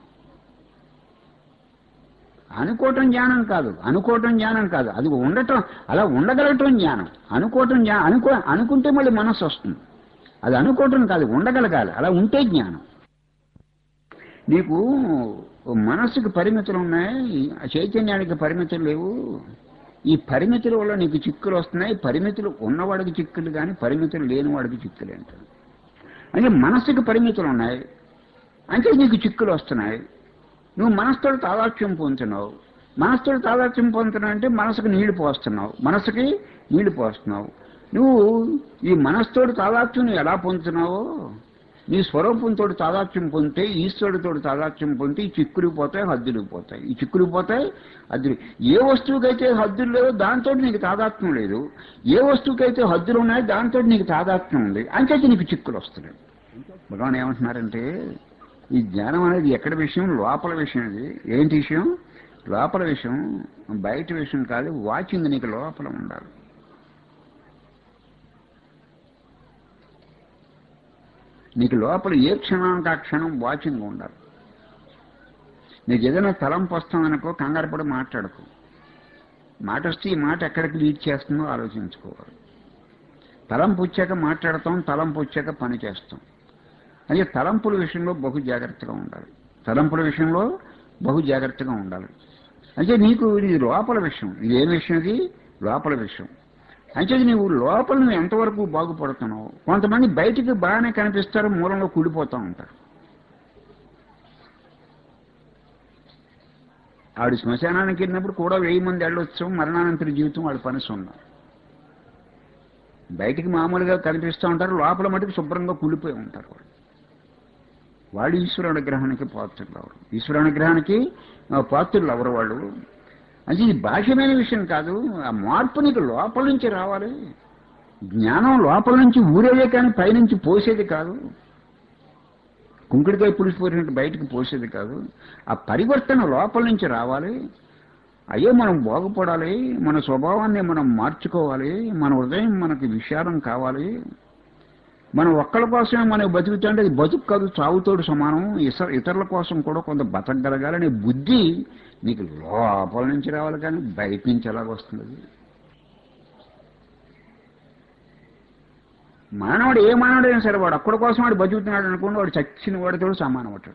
అనుకోవటం జ్ఞానం కాదు అనుకోవటం జ్ఞానం కాదు అది ఉండటం అలా ఉండగలగటం జ్ఞానం అనుకోవటం జ్ఞానం అనుకో అనుకుంటే మళ్ళీ మనస్సు వస్తుంది అది అనుకోవటం కాదు ఉండగలగాలి అలా ఉంటే జ్ఞానం నీకు మనస్సుకు పరిమితులు ఉన్నాయి ఆ చైతన్యానికి పరిమితులు లేవు ఈ పరిమితుల వల్ల నీకు చిక్కులు వస్తున్నాయి పరిమితులు ఉన్నవాడికి చిక్కులు కానీ పరిమితులు లేనివాడికి చిక్కులు అంటారు అంటే మనస్సుకు పరిమితులు ఉన్నాయి అంటే నీకు చిక్కులు వస్తున్నాయి నువ్వు మనసుతో తాదాత్యం పొందుతున్నావు మనసుతో తాదాత్యం పొందుతున్నావు అంటే మనసుకు నీళ్లు పోస్తున్నావు మనసుకి నీళ్లు పోస్తున్నావు నువ్వు ఈ మనసుతో తాదాత్యం నువ్వు ఎలా పొందుతున్నావో నీ స్వరూపంతో తాదాత్యం పొందితే ఈశ్వరుడితో తాదాత్యం పొందితే ఈ చిక్కులు పోతాయి హద్దులు పోతాయి ఈ చిక్కులు పోతాయి హద్దులు ఏ వస్తువుకైతే హద్దులు లేవో దాంతో నీకు తాదాత్మ్యం లేదు ఏ వస్తువుకైతే హద్దులు ఉన్నాయో దాంతో నీకు తాదాత్మ్యం ఉంది అంచేత నీకు చిక్కులు వస్తున్నాయి భగవాన్ ఏమంటున్నారంటే ఈ జ్ఞానం అనేది ఎక్కడ విషయం లోపల విషయం ఇది ఏంటి విషయం లోపల విషయం బయట విషయం కాదు వాచింగ్ నీకు లోపల ఉండాలి నీకు లోపల ఏ క్షణానికి ఆ క్షణం వాచింగ్ ఉండాలి నీకు ఏదైనా తలంపు వస్తుందనుకో కంగారు పడి మాట్లాడుకో మాట వస్తే ఈ మాట ఎక్కడికి లీడ్ చేస్తుందో ఆలోచించుకోవాలి తలంపు వచ్చాక మాట్లాడతాం తలంపు వచ్చాక పని చేస్తాం అదే తలంపుల విషయంలో బహు జాగ్రత్తగా ఉండాలి తలంపుల విషయంలో బహు జాగ్రత్తగా ఉండాలి అంటే నీకు ఇది లోపల విషయం ఇది ఏం విషయం ఇది లోపల విషయం అంటే నీవు లోపల నువ్వు ఎంతవరకు బాగుపడుతున్నావు కొంతమంది బయటికి బాగానే కనిపిస్తారు మూలంలో కూలిపోతూ ఉంటారు ఆవిడ శ్మశానానికి వెళ్ళినప్పుడు కూడా వెయ్యి మంది వెళ్ళొచ్చు మరణానంతర జీవితం వాడి పని సున్నా బయటికి మామూలుగా కనిపిస్తూ ఉంటారు లోపల మటుకు శుభ్రంగా కూలిపోయి ఉంటారు వాళ్ళు వాళ్ళు ఈశ్వర అనుగ్రహానికి పాత్రులు ఎవరు ఈశ్వర అనుగ్రహానికి ఆ, పాత్రులు ఎవరు వాళ్ళు అంటే ఇది బాహ్యమైన విషయం కాదు ఆ మార్పు నీకు లోపల నుంచి రావాలి జ్ఞానం లోపల నుంచి ఊరేదే కానీ పైనుంచి పోసేది కాదు కుంకుడికాయ పులిసిపోయినట్టు బయటకు పోసేది కాదు ఆ పరివర్తన లోపల నుంచి రావాలి అయ్యో మనం బాగుపడాలి మన స్వభావాన్ని మనం మార్చుకోవాలి మన హృదయం మనకి విశాలం కావాలి మనం ఒక్కళ్ళ కోసమే మనం బతుకుతుంటే అది బతుకు కాదు చావుతోడు సమానం ఇతర ఇతరుల కోసం కూడా కొంత బతకగలగాలనే బుద్ధి నీకు లోపల నుంచి రావాలి కానీ బయట నుంచి ఎలాగ వస్తుంది అది? మానవుడు ఏ మానవుడైనా సరే వాడు ఒక్కడి కోసం వాడు బతుకుతున్నాడు అనుకోండి వాడు చచ్చిన వాడితో సమానం అవుతాడు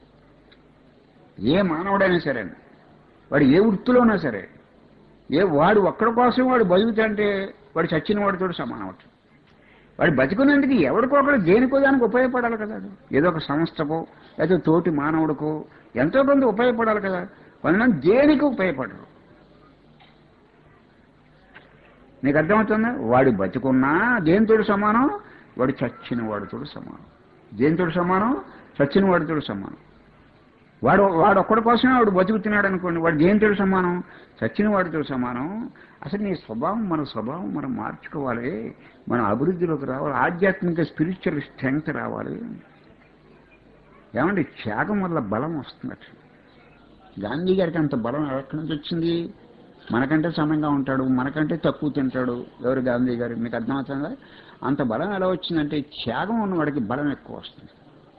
ఏ మానవుడైనా సరే వాడు ఏ వృత్తిలోనా సరే ఏ వాడు ఒక్కడి కోసం వాడు బతుకుతుంటే వాడు చచ్చిన వాడితో సమానం అవుతాడు వాడు బతుకున్నందుకు ఎవరికో ఒకరు దేనికో దానికి ఉపయోగపడాలి కదా అది. ఏదో ఒక సంస్థకో లేదా తోటి మానవుడికో ఎంతో కొంత ఉపయోగపడాలి కదా కొంతమంది దేనికి ఉపయోగపడరు నీకు అర్థమవుతుందా వాడు బతికున్నా దేనితోడు సమానం వాడు చచ్చిన వాడితోడు సమానం దేనితోడు సమానం చచ్చిన వాడితోడు సమానం వాడు వాడు ఒక్కడి కోసమే వాడు బతుకుతున్నాడు అనుకోండి వాడు దేనితోడు సమానం చచ్చిన వాడితో సమానం అసలు నీ స్వభావం మన స్వభావం మనం మార్చుకోవాలి మన అభివృద్ధిలోకి రావాలి ఆధ్యాత్మిక స్పిరిచువల్ స్ట్రెంగ్త్ రావాలి ఏమండి త్యాగం వల్ల బలం వస్తుంది గాంధీ గారికి అంత బలం ఎక్కడి నుంచి వచ్చింది మనకంటే సమంగా ఉంటాడు మనకంటే తక్కువ తింటాడు ఎవరు గాంధీ గారు మీకు అర్థమవుతుందా అంత బలం ఎలా వచ్చిందంటే త్యాగం ఉన్న వాడికి బలం ఎక్కువ వస్తుంది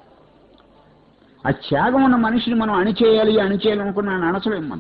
ఆ త్యాగం ఉన్న మనిషిని మనం అణిచేయాలి అణిచేయాలి అనుకున్నాను అనసలేం మనం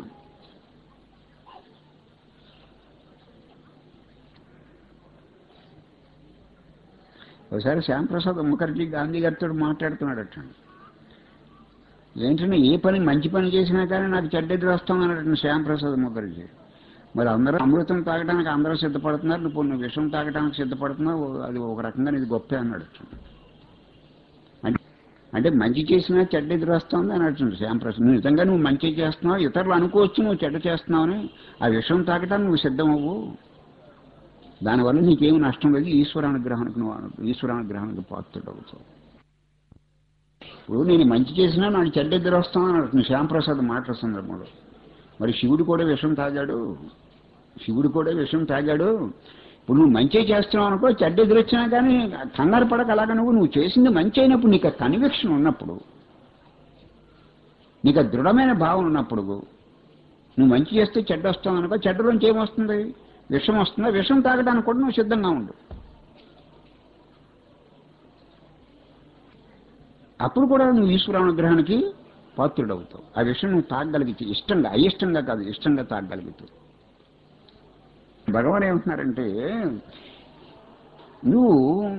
ఒకసారి శ్యాంప్రసాద్ ముఖర్జీ గాంధీ గారితో మాట్లాడుతున్నాడట ఏంటంటే ఏ పని మంచి పని చేసినా కానీ నాకు చెడ్డది వస్తాం అన్నట్టు శ్యాంప్రసాద్ ముఖర్జీ మరి అందరూ అమృతం తాగడానికి అందరూ సిద్ధపడుతున్నారు నువ్వు నువ్వు విషం తాగడానికి సిద్ధపడుతున్నావు అది ఒక రకంగా ఇది గొప్పే అన్నాడు అంటే అంటే మంచి చేసినా చెడ్డ ఎదురు వస్తుంది అని అంటుంది శ్యాంప్రసాద్ నువ్వు నిజంగా నువ్వు మంచి చేస్తున్నావు ఇతరులు అనుకోవచ్చు నువ్వు చెడ్డ చేస్తున్నావని ఆ విషం తాగటానికి నువ్వు సిద్ధం అవ్వు దానివల్ల నీకేమి నష్టం లేదు ఈశ్వరానుగ్రహానికి నువ్వు ఈశ్వరానుగ్రహానికి పాత్రుడు అవుతావు ఇప్పుడు నేను మంచి చేసినా నాకు చెడ్డ ఎదురు వస్తామని అంటుంది శ్యాంప్రసాద్ మాటల సందర్భంలో మరి శివుడు కూడా విషం తాగాడు శివుడు కూడా విషం తాగాడు ఇప్పుడు నువ్వు మంచి చేస్తున్నావు అనుకో చెడ్డ ఎదురొచ్చినా కానీ కంగారు పడక అలాగ నువ్వు నువ్వు చేసింది మంచి అయినప్పుడు నీకు కన్విక్షన్ ఉన్నప్పుడు నీకు దృఢమైన భావన ఉన్నప్పుడు నువ్వు మంచి చేస్తే చెడ్డ వస్తావు అనుకో చెడ్డలోంచి ఏమొస్తుంది విషం వస్తుందా విషం తాగడానికి కూడా నువ్వు సిద్ధంగా ఉండు అప్పుడు కూడా నువ్వు ఈశ్వరానుగ్రహానికి పాత్రుడవుతావు ఆ విషయం నువ్వు తాగగలిగితే ఇష్టంగా అయిష్టంగా కాదు ఇష్టంగా తాగగలుగుతావు భగవాన్ ఏమంటున్నారంటే నువ్వు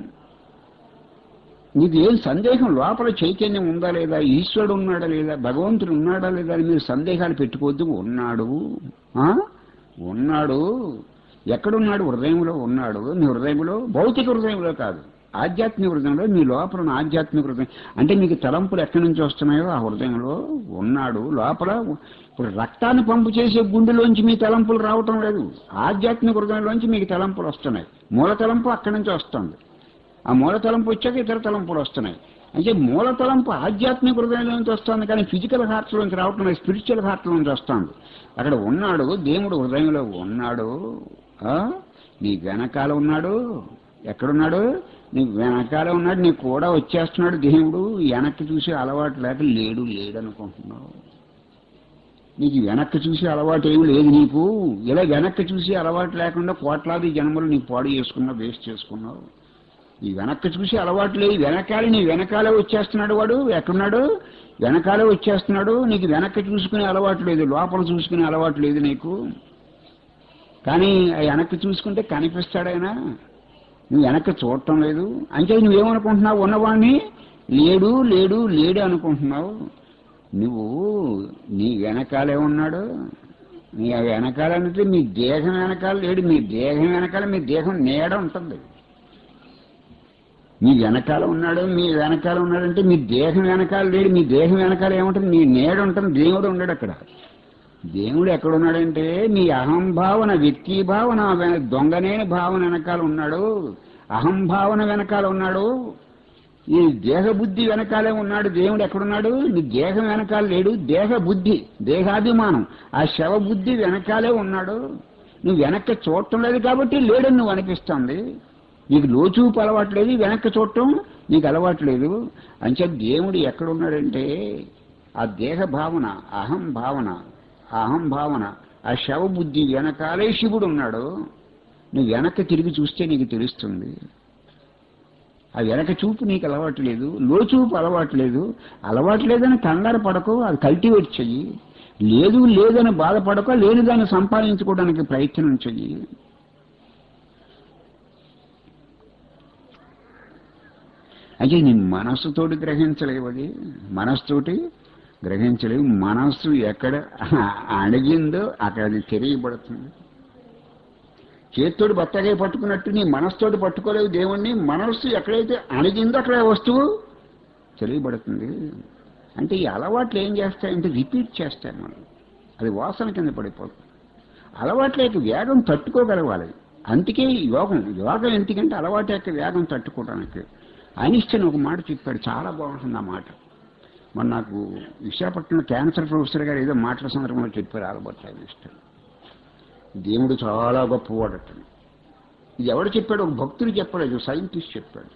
నీకు ఏం సందేహం లోపల చైతన్యం ఉందా లేదా ఈశ్వరుడు ఉన్నాడా లేదా భగవంతుడు ఉన్నాడా లేదా అని మీరు సందేహాలు పెట్టుకోవద్దు ఉన్నాడు ఆ? ఉన్నాడు ఎక్కడున్నాడు హృదయంలో ఉన్నాడు నీ హృదయంలో భౌతిక హృదయంలో కాదు ఆధ్యాత్మిక హృదయంలో నీ లోపల ఉన్న ఆధ్యాత్మిక హృదయం అంటే మీకు తలంపులు ఎక్కడి నుంచి వస్తున్నాయో ఆ హృదయంలో ఉన్నాడు లోపల ఇప్పుడు రక్తాన్ని పంపు చేసే గుండెలోంచి మీ తలంపులు రావటం లేదు ఆధ్యాత్మిక హృదయంలోంచి మీకు తలంపులు వస్తున్నాయి మూల తలంపు అక్కడి నుంచి వస్తుంది ఆ మూల తలంపు వచ్చాక ఇతర తలంపులు వస్తున్నాయి అంటే మూల తలంపు ఆధ్యాత్మిక హృదయంలోంచి వస్తుంది కానీ ఫిజికల్ హార్ట్లోంచి రావటం లేదు స్పిరిచువల్ హార్ట్లోంచి వస్తుంది అక్కడ ఉన్నాడు దేవుడు హృదయంలో ఉన్నాడు ఆ? నీ వెనకాల ఉన్నాడు ఎక్కడున్నాడు నీ వెనకాల ఉన్నాడు నీ కూడా వచ్చేస్తున్నాడు దేవుడు వెనక్కి చూసి అలవాటు లేక లేడు లేడు అనుకుంటున్నావు నీకు వెనక్కి చూసి అలవాటు ఏమి లేదు నీకు ఇలా వెనక్కి చూసి అలవాటు లేకుండా కోట్లాది జన్మలు నీ పాడు చేసుకున్నావు వేస్ట్ చేసుకున్నావు ఈ వెనక్కి చూసి అలవాటు లేదు వెనకాల నీ వెనకాలే వచ్చేస్తున్నాడు వాడు ఎక్కడున్నాడు వెనకాలే వచ్చేస్తున్నాడు నీకు వెనక్కి చూసుకునే అలవాటు లేదు లోపల చూసుకునే అలవాటు లేదు నీకు కానీ ఆ వెనక్కి చూసుకుంటే కనిపిస్తాడైనా నువ్వు వెనక్కి చూడటం లేదు అంటే నువ్వేమనుకుంటున్నావు ఉన్నవాడిని లేడు లేడు లేడు అనుకుంటున్నావు నువ్వు నీ వెనకాలే ఉన్నాడు నీ వెనకాలంటే మీ దేహం వెనకాల లేడు మీ దేహం వెనకాల మీ దేహం నీడ ఉంటుంది మీ వెనకాల ఉన్నాడు మీ వెనకాల ఉన్నాడంటే మీ దేహం వెనకాల లేడు మీ దేహం వెనకాల ఏముంటుంది మీ నీడ ఉంటుంది దేవుడు ఉండడు అక్కడ దేవుడు ఎక్కడున్నాడంటే మీ అహంభావన వ్యక్తి భావన వెన- దొంగనేని భావన వెనకాల ఉన్నాడు అహంభావన వెనకాల ఉన్నాడు ఈ దేహ బుద్ధి వెనకాలే ఉన్నాడు దేవుడు ఎక్కడున్నాడు నీ దేహం వెనకాల లేడు దేహ బుద్ధి దేహాభిమానం ఆ శవ బుద్ధి వెనకాలే ఉన్నాడు నువ్వు వెనక్కి చూడటం లేదు కాబట్టి లేడని నువ్వు అనిపిస్తుంది నీకు లోచూపు అలవాట్లేదు వెనక్కి చూడటం నీకు అలవాట్లేదు అంచే దేవుడు ఎక్కడున్నాడంటే ఆ దేహ భావన అహం భావన ఆ అహం భావన ఆ శవ బుద్ధి వెనకాలే శివుడు ఉన్నాడు నువ్వు వెనక్కి తిరిగి చూస్తే నీకు తెలుస్తుంది ఆ వెనక చూపు నీకు అలవాటు లేదు లోచూపు అలవాటు లేదు అలవాటు లేదని కంగారు పడకు అది కల్టివేట్ చెయ్యి లేదు లేదని బాధపడక లేని దాన్ని సంపాదించుకోవడానికి ప్రయత్నం చెయ్యి అయితే నీ మనస్సుతోటి గ్రహించలేవు అది మనస్సుతోటి గ్రహించలేవు మనస్సు ఎక్కడ అడిగిందో అక్కడ అది తెలియబడుతుంది చేత్తోటి బత్తగా పట్టుకున్నట్టు నీ మనస్సుతోటి పట్టుకోలేవు దేవుణ్ణి మనస్సు ఎక్కడైతే అణిగిందో అక్కడ ఆ వస్తువు తెలియబడుతుంది అంటే ఈ అలవాట్లు ఏం చేస్తాయంటే రిపీట్ చేస్తాయి మనం అది వాసన కింద పడిపోతుంది అలవాట్లేక వేగం తట్టుకోగలగాలి అందుకే యోగం యోగం ఎందుకంటే అలవాటు యొక్క వేగం తట్టుకోవడానికి ఐనిస్టైన్ ఒక మాట చెప్పాడు చాలా బాగుంటుంది ఆ మాట మొన్న నాకు విశాఖపట్నం క్యాన్సర్ ప్రొఫెసర్ గారు ఏదో మాటల సందర్భంలో చెప్పారు ఆల్బర్ట్ ఐనిస్టైన్ దేవుడు చాలా గొప్పవాడట ఇది ఎవడు చెప్పాడు ఒక భక్తుడు చెప్పాడు సైంటిస్ట్ చెప్పాడు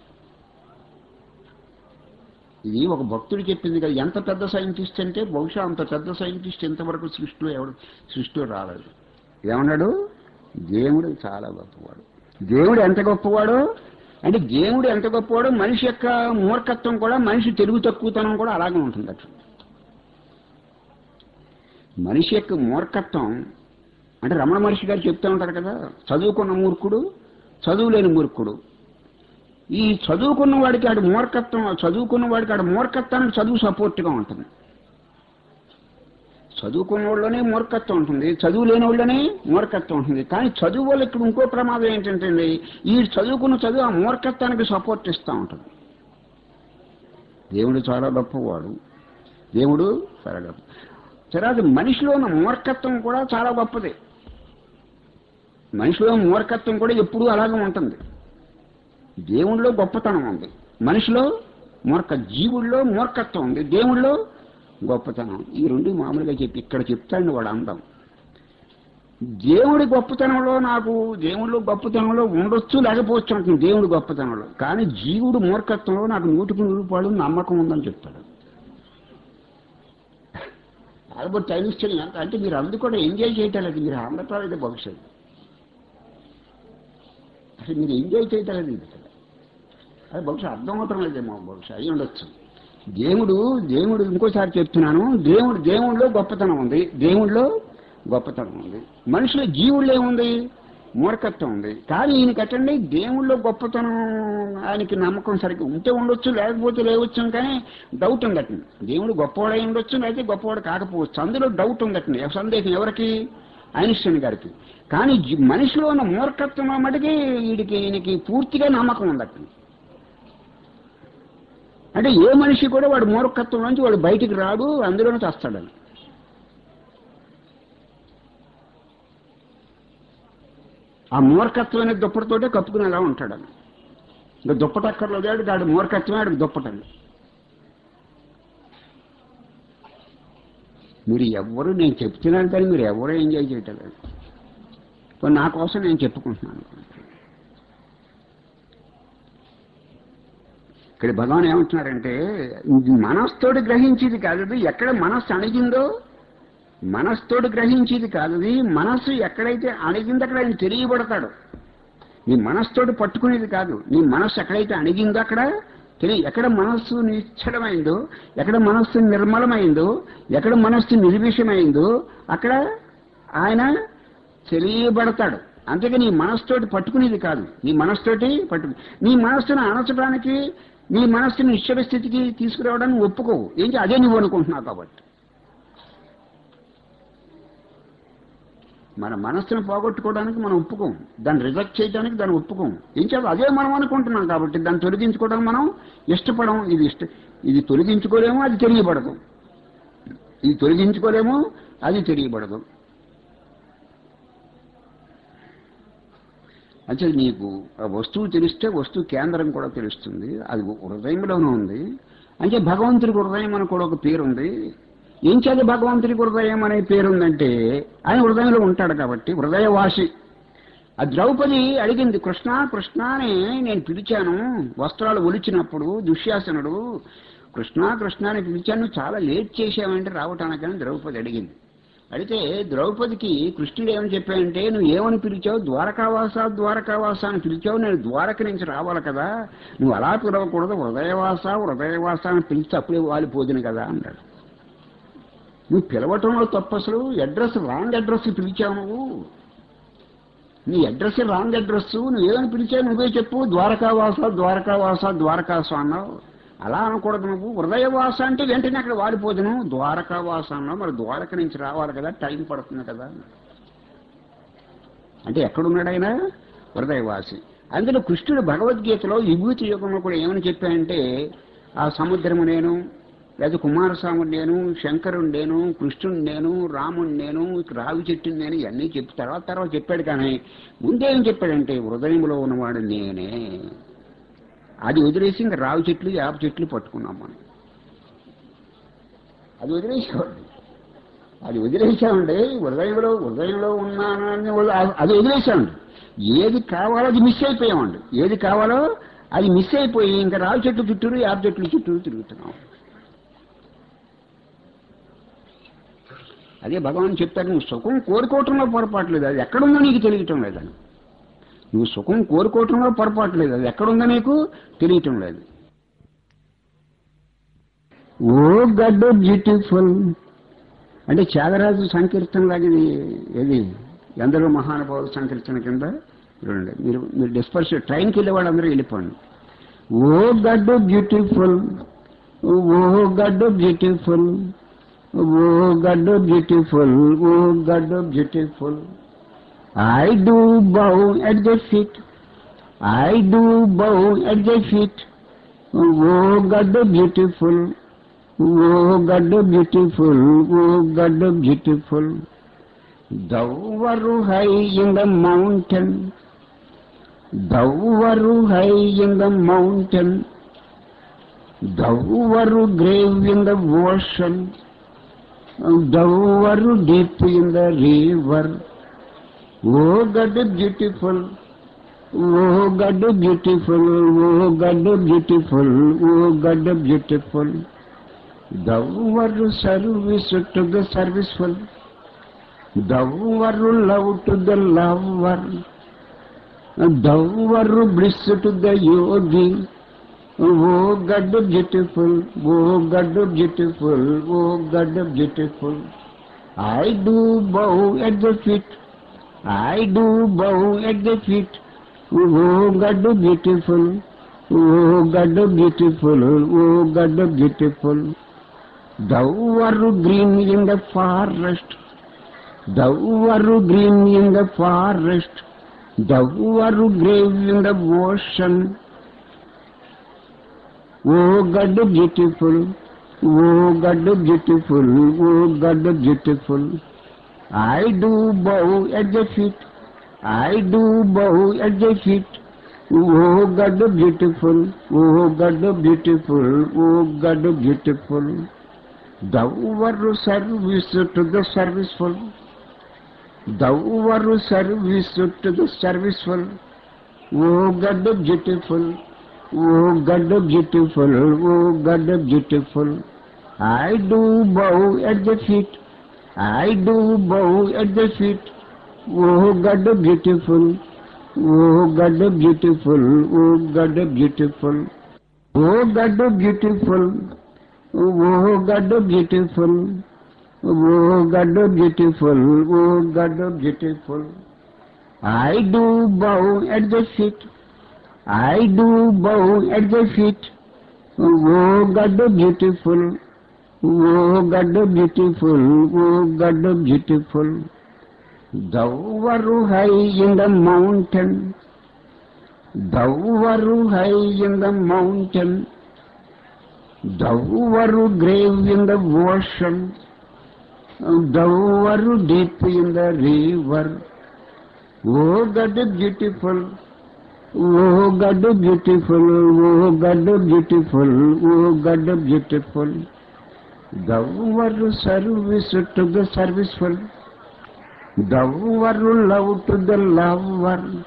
ఇది ఒక భక్తుడు చెప్పింది కదా ఎంత పెద్ద సైంటిస్ట్ అంటే బహుశా అంత పెద్ద సైంటిస్ట్ ఇంతవరకు సృష్టిలో ఎవడు సృష్టిలో రాలేదు ఏమన్నాడు దేవుడు చాలా గొప్పవాడు దేవుడు ఎంత గొప్పవాడు అంటే దేవుడు ఎంత గొప్పవాడు మనిషి యొక్క మూర్ఖత్వం కూడా మనిషి తెలుగు తక్కువతనం కూడా అలాగే ఉంటుంది అట్లా మనిషి యొక్క మూర్ఖత్వం అంటే రమణ మహర్షి గారు చెప్తూ ఉంటారు కదా చదువుకున్న మూర్ఖుడు చదువు లేని మూర్ఖుడు ఈ చదువుకున్న వాడికి ఆడు మూర్ఖత్వం చదువుకున్న వాడికి ఆడు మూర్ఖత్వానికి చదువు సపోర్ట్గా ఉంటుంది చదువుకున్న వాళ్ళనే మూర్ఖత్వం ఉంటుంది చదువు లేని వాళ్ళనే మూర్ఖత్వం ఉంటుంది కానీ చదువు వల్ల ఇక్కడ ఇంకో ప్రమాదం ఏంటంటే ఈ చదువుకున్న చదువు ఆ మూర్ఖత్వానికి సపోర్ట్ ఇస్తూ ఉంటుంది దేవుడు చాలా గొప్పవాడు దేవుడు చాలా గొప్ప తర్వాత మనిషిలో ఉన్న మూర్ఖత్వం కూడా చాలా గొప్పది మనిషిలో మూర్ఖత్వం కూడా ఎప్పుడూ అలాగే ఉంటుంది దేవుళ్ళలో గొప్పతనం ఉంది మనిషిలో మూర్ఖ జీవుల్లో మూర్ఖత్వం ఉంది దేవుళ్ళలో గొప్పతనం ఈ రెండు మామూలుగా చెప్పి ఇక్కడ చెప్తాడు వాడు అందం దేవుడి గొప్పతనంలో నాకు దేవుడిలో గొప్పతనంలో ఉండొచ్చు లేకపోవచ్చు అంటుంది దేవుడి గొప్పతనంలో కానీ జీవుడు మూర్ఖత్వంలో నాకు నూటికి నూరు పాడు నమ్మకం ఉందని చెప్తాడు ఆల్బర్ట్ ఐన్స్టైన్ ఎంత అంటే మీరు అందు కూడా ఎంజాయ్ చేయటం లేదు మీరు ఆంధ్రప్రదేశ్ భవిష్యత్తు అసలు మీరు ఎంజాయ్ చేయటం లేదు ఇది అసలు అది బహుశా అర్థమవుతాం లేదేమో బహుశా అయి ఉండొచ్చు దేవుడు దేవుడు ఇంకోసారి చెప్తున్నాను దేవుడు దేవుడిలో గొప్పతనం ఉంది దేవుడిలో గొప్పతనం ఉంది మనుషుల జీవుల్లో ఏముంది మూర్ఖత్వం ఉంది కానీ ఈయన కట్టండి దేవుళ్ళో గొప్పతనం ఆయనకి నమ్మకం సరిగ్గా ఉంటే ఉండొచ్చు లేకపోతే లేవచ్చు కానీ డౌట్ ఉందట దేవుడు గొప్పవాడై ఉండొచ్చు లేకపోతే గొప్పవాడు కాకపోవచ్చు అందులో డౌట్ ఉందట సందేహం ఎవరికి ఐన్స్టైన్ గారికి కానీ జీ- మనిషిలో ఉన్న మూర్ఖత్వం మటుకి వీడికి ఈయనకి పూర్తిగా నమ్మకం ఉందట అంటే ఏ మనిషి కూడా వాడు మూర్ఖత్వం నుంచి వాడు బయటికి రాడు అందులోనే చేస్తాడని ఆ మూర్ఖత్వమైన దుప్పటితోటే కప్పుకుని అలా ఉంటాడని ఇంకా దుప్పటక్కర్లో లేడు దాడు మూర్ఖత్వమే ఆడికి దుప్పటండి మీరు ఎవ్వరు నేను చెప్తున్నాను కానీ మీరు ఎవరూ ఎంజాయ్ చేయటం లేదు పోనీ నా కోసం నేను చెప్పుకుంటున్నాను ఇక్కడ భగవాన్ ఏమంటున్నారంటే ఇది మనస్తోటి గ్రహించేది కాదు ఇది. ఎక్కడ మనస్సు అణిగిందో మనస్తోటి గ్రహించేది కాదు ఇది. మనస్సు ఎక్కడైతే అణిగిందో అక్కడ ఆయన తెలియబడతాడు నీ మనస్తోటి పట్టుకునేది కాదు నీ మనస్సు ఎక్కడైతే అణిగిందో అక్కడ తెలియ ఎక్కడ మనస్సు నిశ్చలమైందో ఎక్కడ మనస్సు నిర్మలమైందో ఎక్కడ మనస్సు నిర్విషమైందో అక్కడ ఆయన తెలియబడతాడు అంతేగా నీ మనస్సుతోటి పట్టుకునేది కాదు నీ మనస్సుతోటి పట్టుకు నీ మనస్సును అణచడానికి నీ మనస్సుని నిశ్చల స్థితికి తీసుకురావడానికి ఒప్పుకోవు ఏంటి అదే నువ్వు అనుకుంటున్నావు కాబట్టి మన మనస్సును పోగొట్టుకోవడానికి మనం ఒప్పుకోం దాన్ని రిజెక్ట్ చేయడానికి దాన్ని ఒప్పుకోం ఏం చేయాలి అదే మనం అనుకుంటున్నాం కాబట్టి దాన్ని తొలగించుకోవడానికి మనం ఇష్టపడం ఇది ఇష్ట ఇది తొలగించుకోలేము అది తెలియబడదు ఇది తొలగించుకోలేము అది తెలియబడదు అంటే నీకు ఆ వస్తువు తెలిస్తే వస్తువు కేంద్రం కూడా తెలుస్తుంది అది హృదయంలోనే ఉంది అంటే భగవంతుడికి హృదయం అని కూడా ఒక పేరు ఉంది ఏం చేత భగవంతుడికి హృదయం అనే పేరు ఉందంటే ఆయన హృదయంలో ఉంటాడు కాబట్టి హృదయవాసి ఆ ద్రౌపది అడిగింది కృష్ణ కృష్ణ అని నేను పిలిచాను వస్త్రాలు ఒలిచినప్పుడు దుశ్శాసనుడు కృష్ణ కృష్ణ అని పిలిచాను చాలా లేట్ చేశావంటే రావటానికని ద్రౌపది అడిగింది అడిగితే ద్రౌపదికి కృష్ణుడు ఏమని చెప్పాడంటే నువ్వు ఏమని పిలిచావు ద్వారకావాస ద్వారకావాస అని పిలిచావు నేను ద్వారక నుంచి రావాలి కదా నువ్వు అలా పిలవకూడదు హృదయవాస హృదయవాస అని పిలిస్తే అప్పుడే వాలిపోదును కదా అన్నాడు నువ్వు పిలవటంలో తప్పు అసలు అడ్రస్ రాంగ్ అడ్రస్ పిలిచావు నువ్వు నీ అడ్రస్ రాంగ్ అడ్రస్ నువ్వు ఏమని పిలిచావు నువ్వే చెప్పు ద్వారకావాస ద్వారకావాస ద్వారకాస అన్నావు అలా అనకూడదు నువ్వు హృదయవాస అంటే వెంటనే అక్కడ వాడిపోదును ద్వారకావాస అన్నావు మరి ద్వారక నుంచి రావాలి కదా టైం పడుతుంది కదా అంటే ఎక్కడున్నాడు ఆయన హృదయవాసి అందులో కృష్ణుడు భగవద్గీతలో విభూతి యుగంలో కూడా ఏమని చెప్పాయంటే ఆ సముద్రము నేను లేదా కుమారస్వాముడు నేను శంకరుడు నేను కృష్ణుడు నేను రాముడు నేను రావి చెట్టుని నేను ఇవన్నీ చెప్పి తర్వాత తర్వాత చెప్పాడు కానీ ముందేం చెప్పాడంటే హృదయంలో ఉన్నవాడు నేనే అది వదిలేసి ఇంకా రావి చెట్లు యాప చెట్లు పట్టుకున్నాం మనం అది వదిలేసేవాడు అది వదిలేసామండి హృదయంలో హృదయంలో ఉన్నానని వదిలే- అది వదిలేసామండి ఏది కావాలో అది మిస్ అయిపోయామండి ఏది కావాలో అది మిస్ అయిపోయి ఇంకా రావి చెట్లు చుట్టూరు యాప చెట్లు చుట్టూరు తిరుగుతున్నాం అదే భగవాన్ చెప్తారు నువ్వు సుఖం కోరుకోవటంలో పొరపాటు లేదు అది ఎక్కడుందో నీకు తెలియటం లేదని నువ్వు సుఖం కోరుకోవటంలో పొరపాటు లేదు అది ఎక్కడుందో నీకు తెలియటం లేదు ఓ గడ్ బ్యూటిఫుల్ అంటే త్యాగరాజు సంకీర్తన లాగా ఇది ఏది ఎందరో మహానుభావుల సంకీర్తన కింద చూడండి మీరు మీరు డిస్పర్స్ ట్రైన్కి వెళ్ళే వాళ్ళందరూ వెళ్ళిపోండి oh God beautiful oh God beautiful oh God beautiful oh God beautiful I do bow at the feet I do bow at the feet oh God beautiful oh God beautiful oh God beautiful Thou were high in the mountain. Thou were high in the mountain. Thou were grave in the ocean. Thou were deep in the river. Oh God beautiful. Oh God beautiful. Oh God beautiful. Oh God beautiful. Thou were service to the serviceful. Thou were love to the lover. Thou were bliss to the yogi. Oh God beautiful, oh God beautiful, oh God beautiful. I do bow at the feet, I do bow at the feet. Oh God beautiful, oh God beautiful, oh God beautiful. Thou art green in the forest. Thou art green in the forest, thou art grave in the ocean. Oh God beautiful, oh God beautiful, oh God beautiful. I do bow at the feet, I do bow at the feet. Oh God beautiful, oh God beautiful, oh God beautiful. Thou art service to the serviceful. Thou art service to the serviceful. Oh God beautiful, oh God beautiful, oh God beautiful. I do bow at the feet, I do bow at the feet. Oh God beautiful, oh God beautiful, oh God beautiful. Oh God beautiful, oh God beautiful. Oh God beautiful, oh God beautiful. I do bow at the feet, I do bow at the feet. Oh God beautiful, oh God beautiful, oh God beautiful. Thou art high in the mountain, thou art high in the mountain, thou art grave in the ocean. Thou art deep in the river. Oh God beautiful, oh God beautiful, oh God beautiful, oh God beautiful. Thou art service to the serviceful. Thou art love to the lover.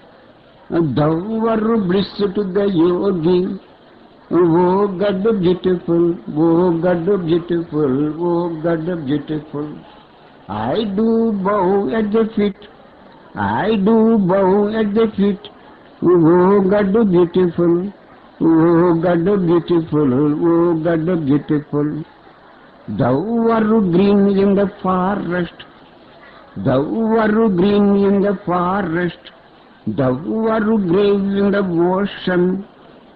Thou art bliss to the yogi. Oh God beautiful, oh God beautiful, oh God beautiful. I do bow at the feet, I do bow at the feet. Oh God beautiful, oh God beautiful, oh God beautiful. Thou art green in the forest, thou art green in the forest, thou art grave in the ocean.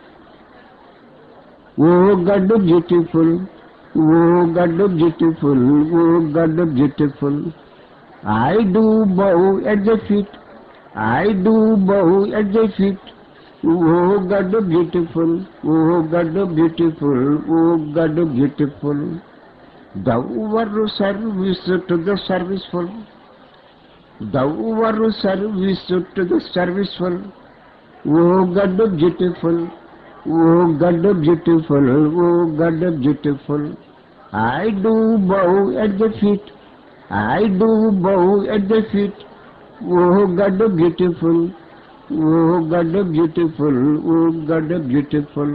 Oh God beautiful, oh God beautiful, oh God beautiful. I do bow at the feet, I do bow at the feet. Oh God beautiful, oh God beautiful, oh God beautiful. Thou art service to the serviceful. Thou art service to the serviceful. Oh God beautiful, oh God beautiful, oh God beautiful. I do bow at the feet, I do bow at the feet. Oh God beautiful, oh God beautiful, oh God beautiful.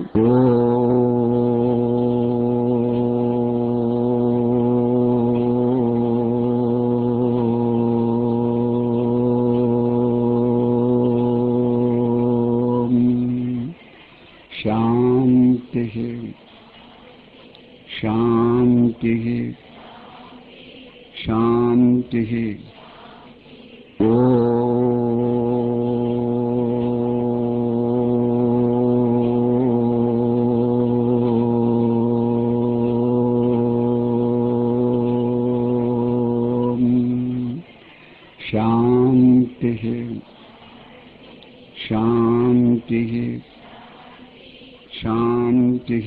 ఓం శాంతి శాంతి శాంతి ఓం శాంతి శాంతి శాంతి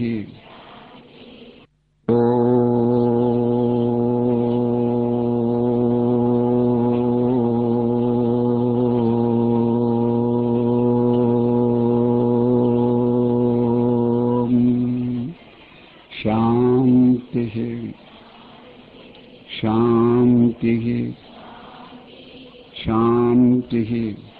ఓం శాంతి శాంతి శాంతి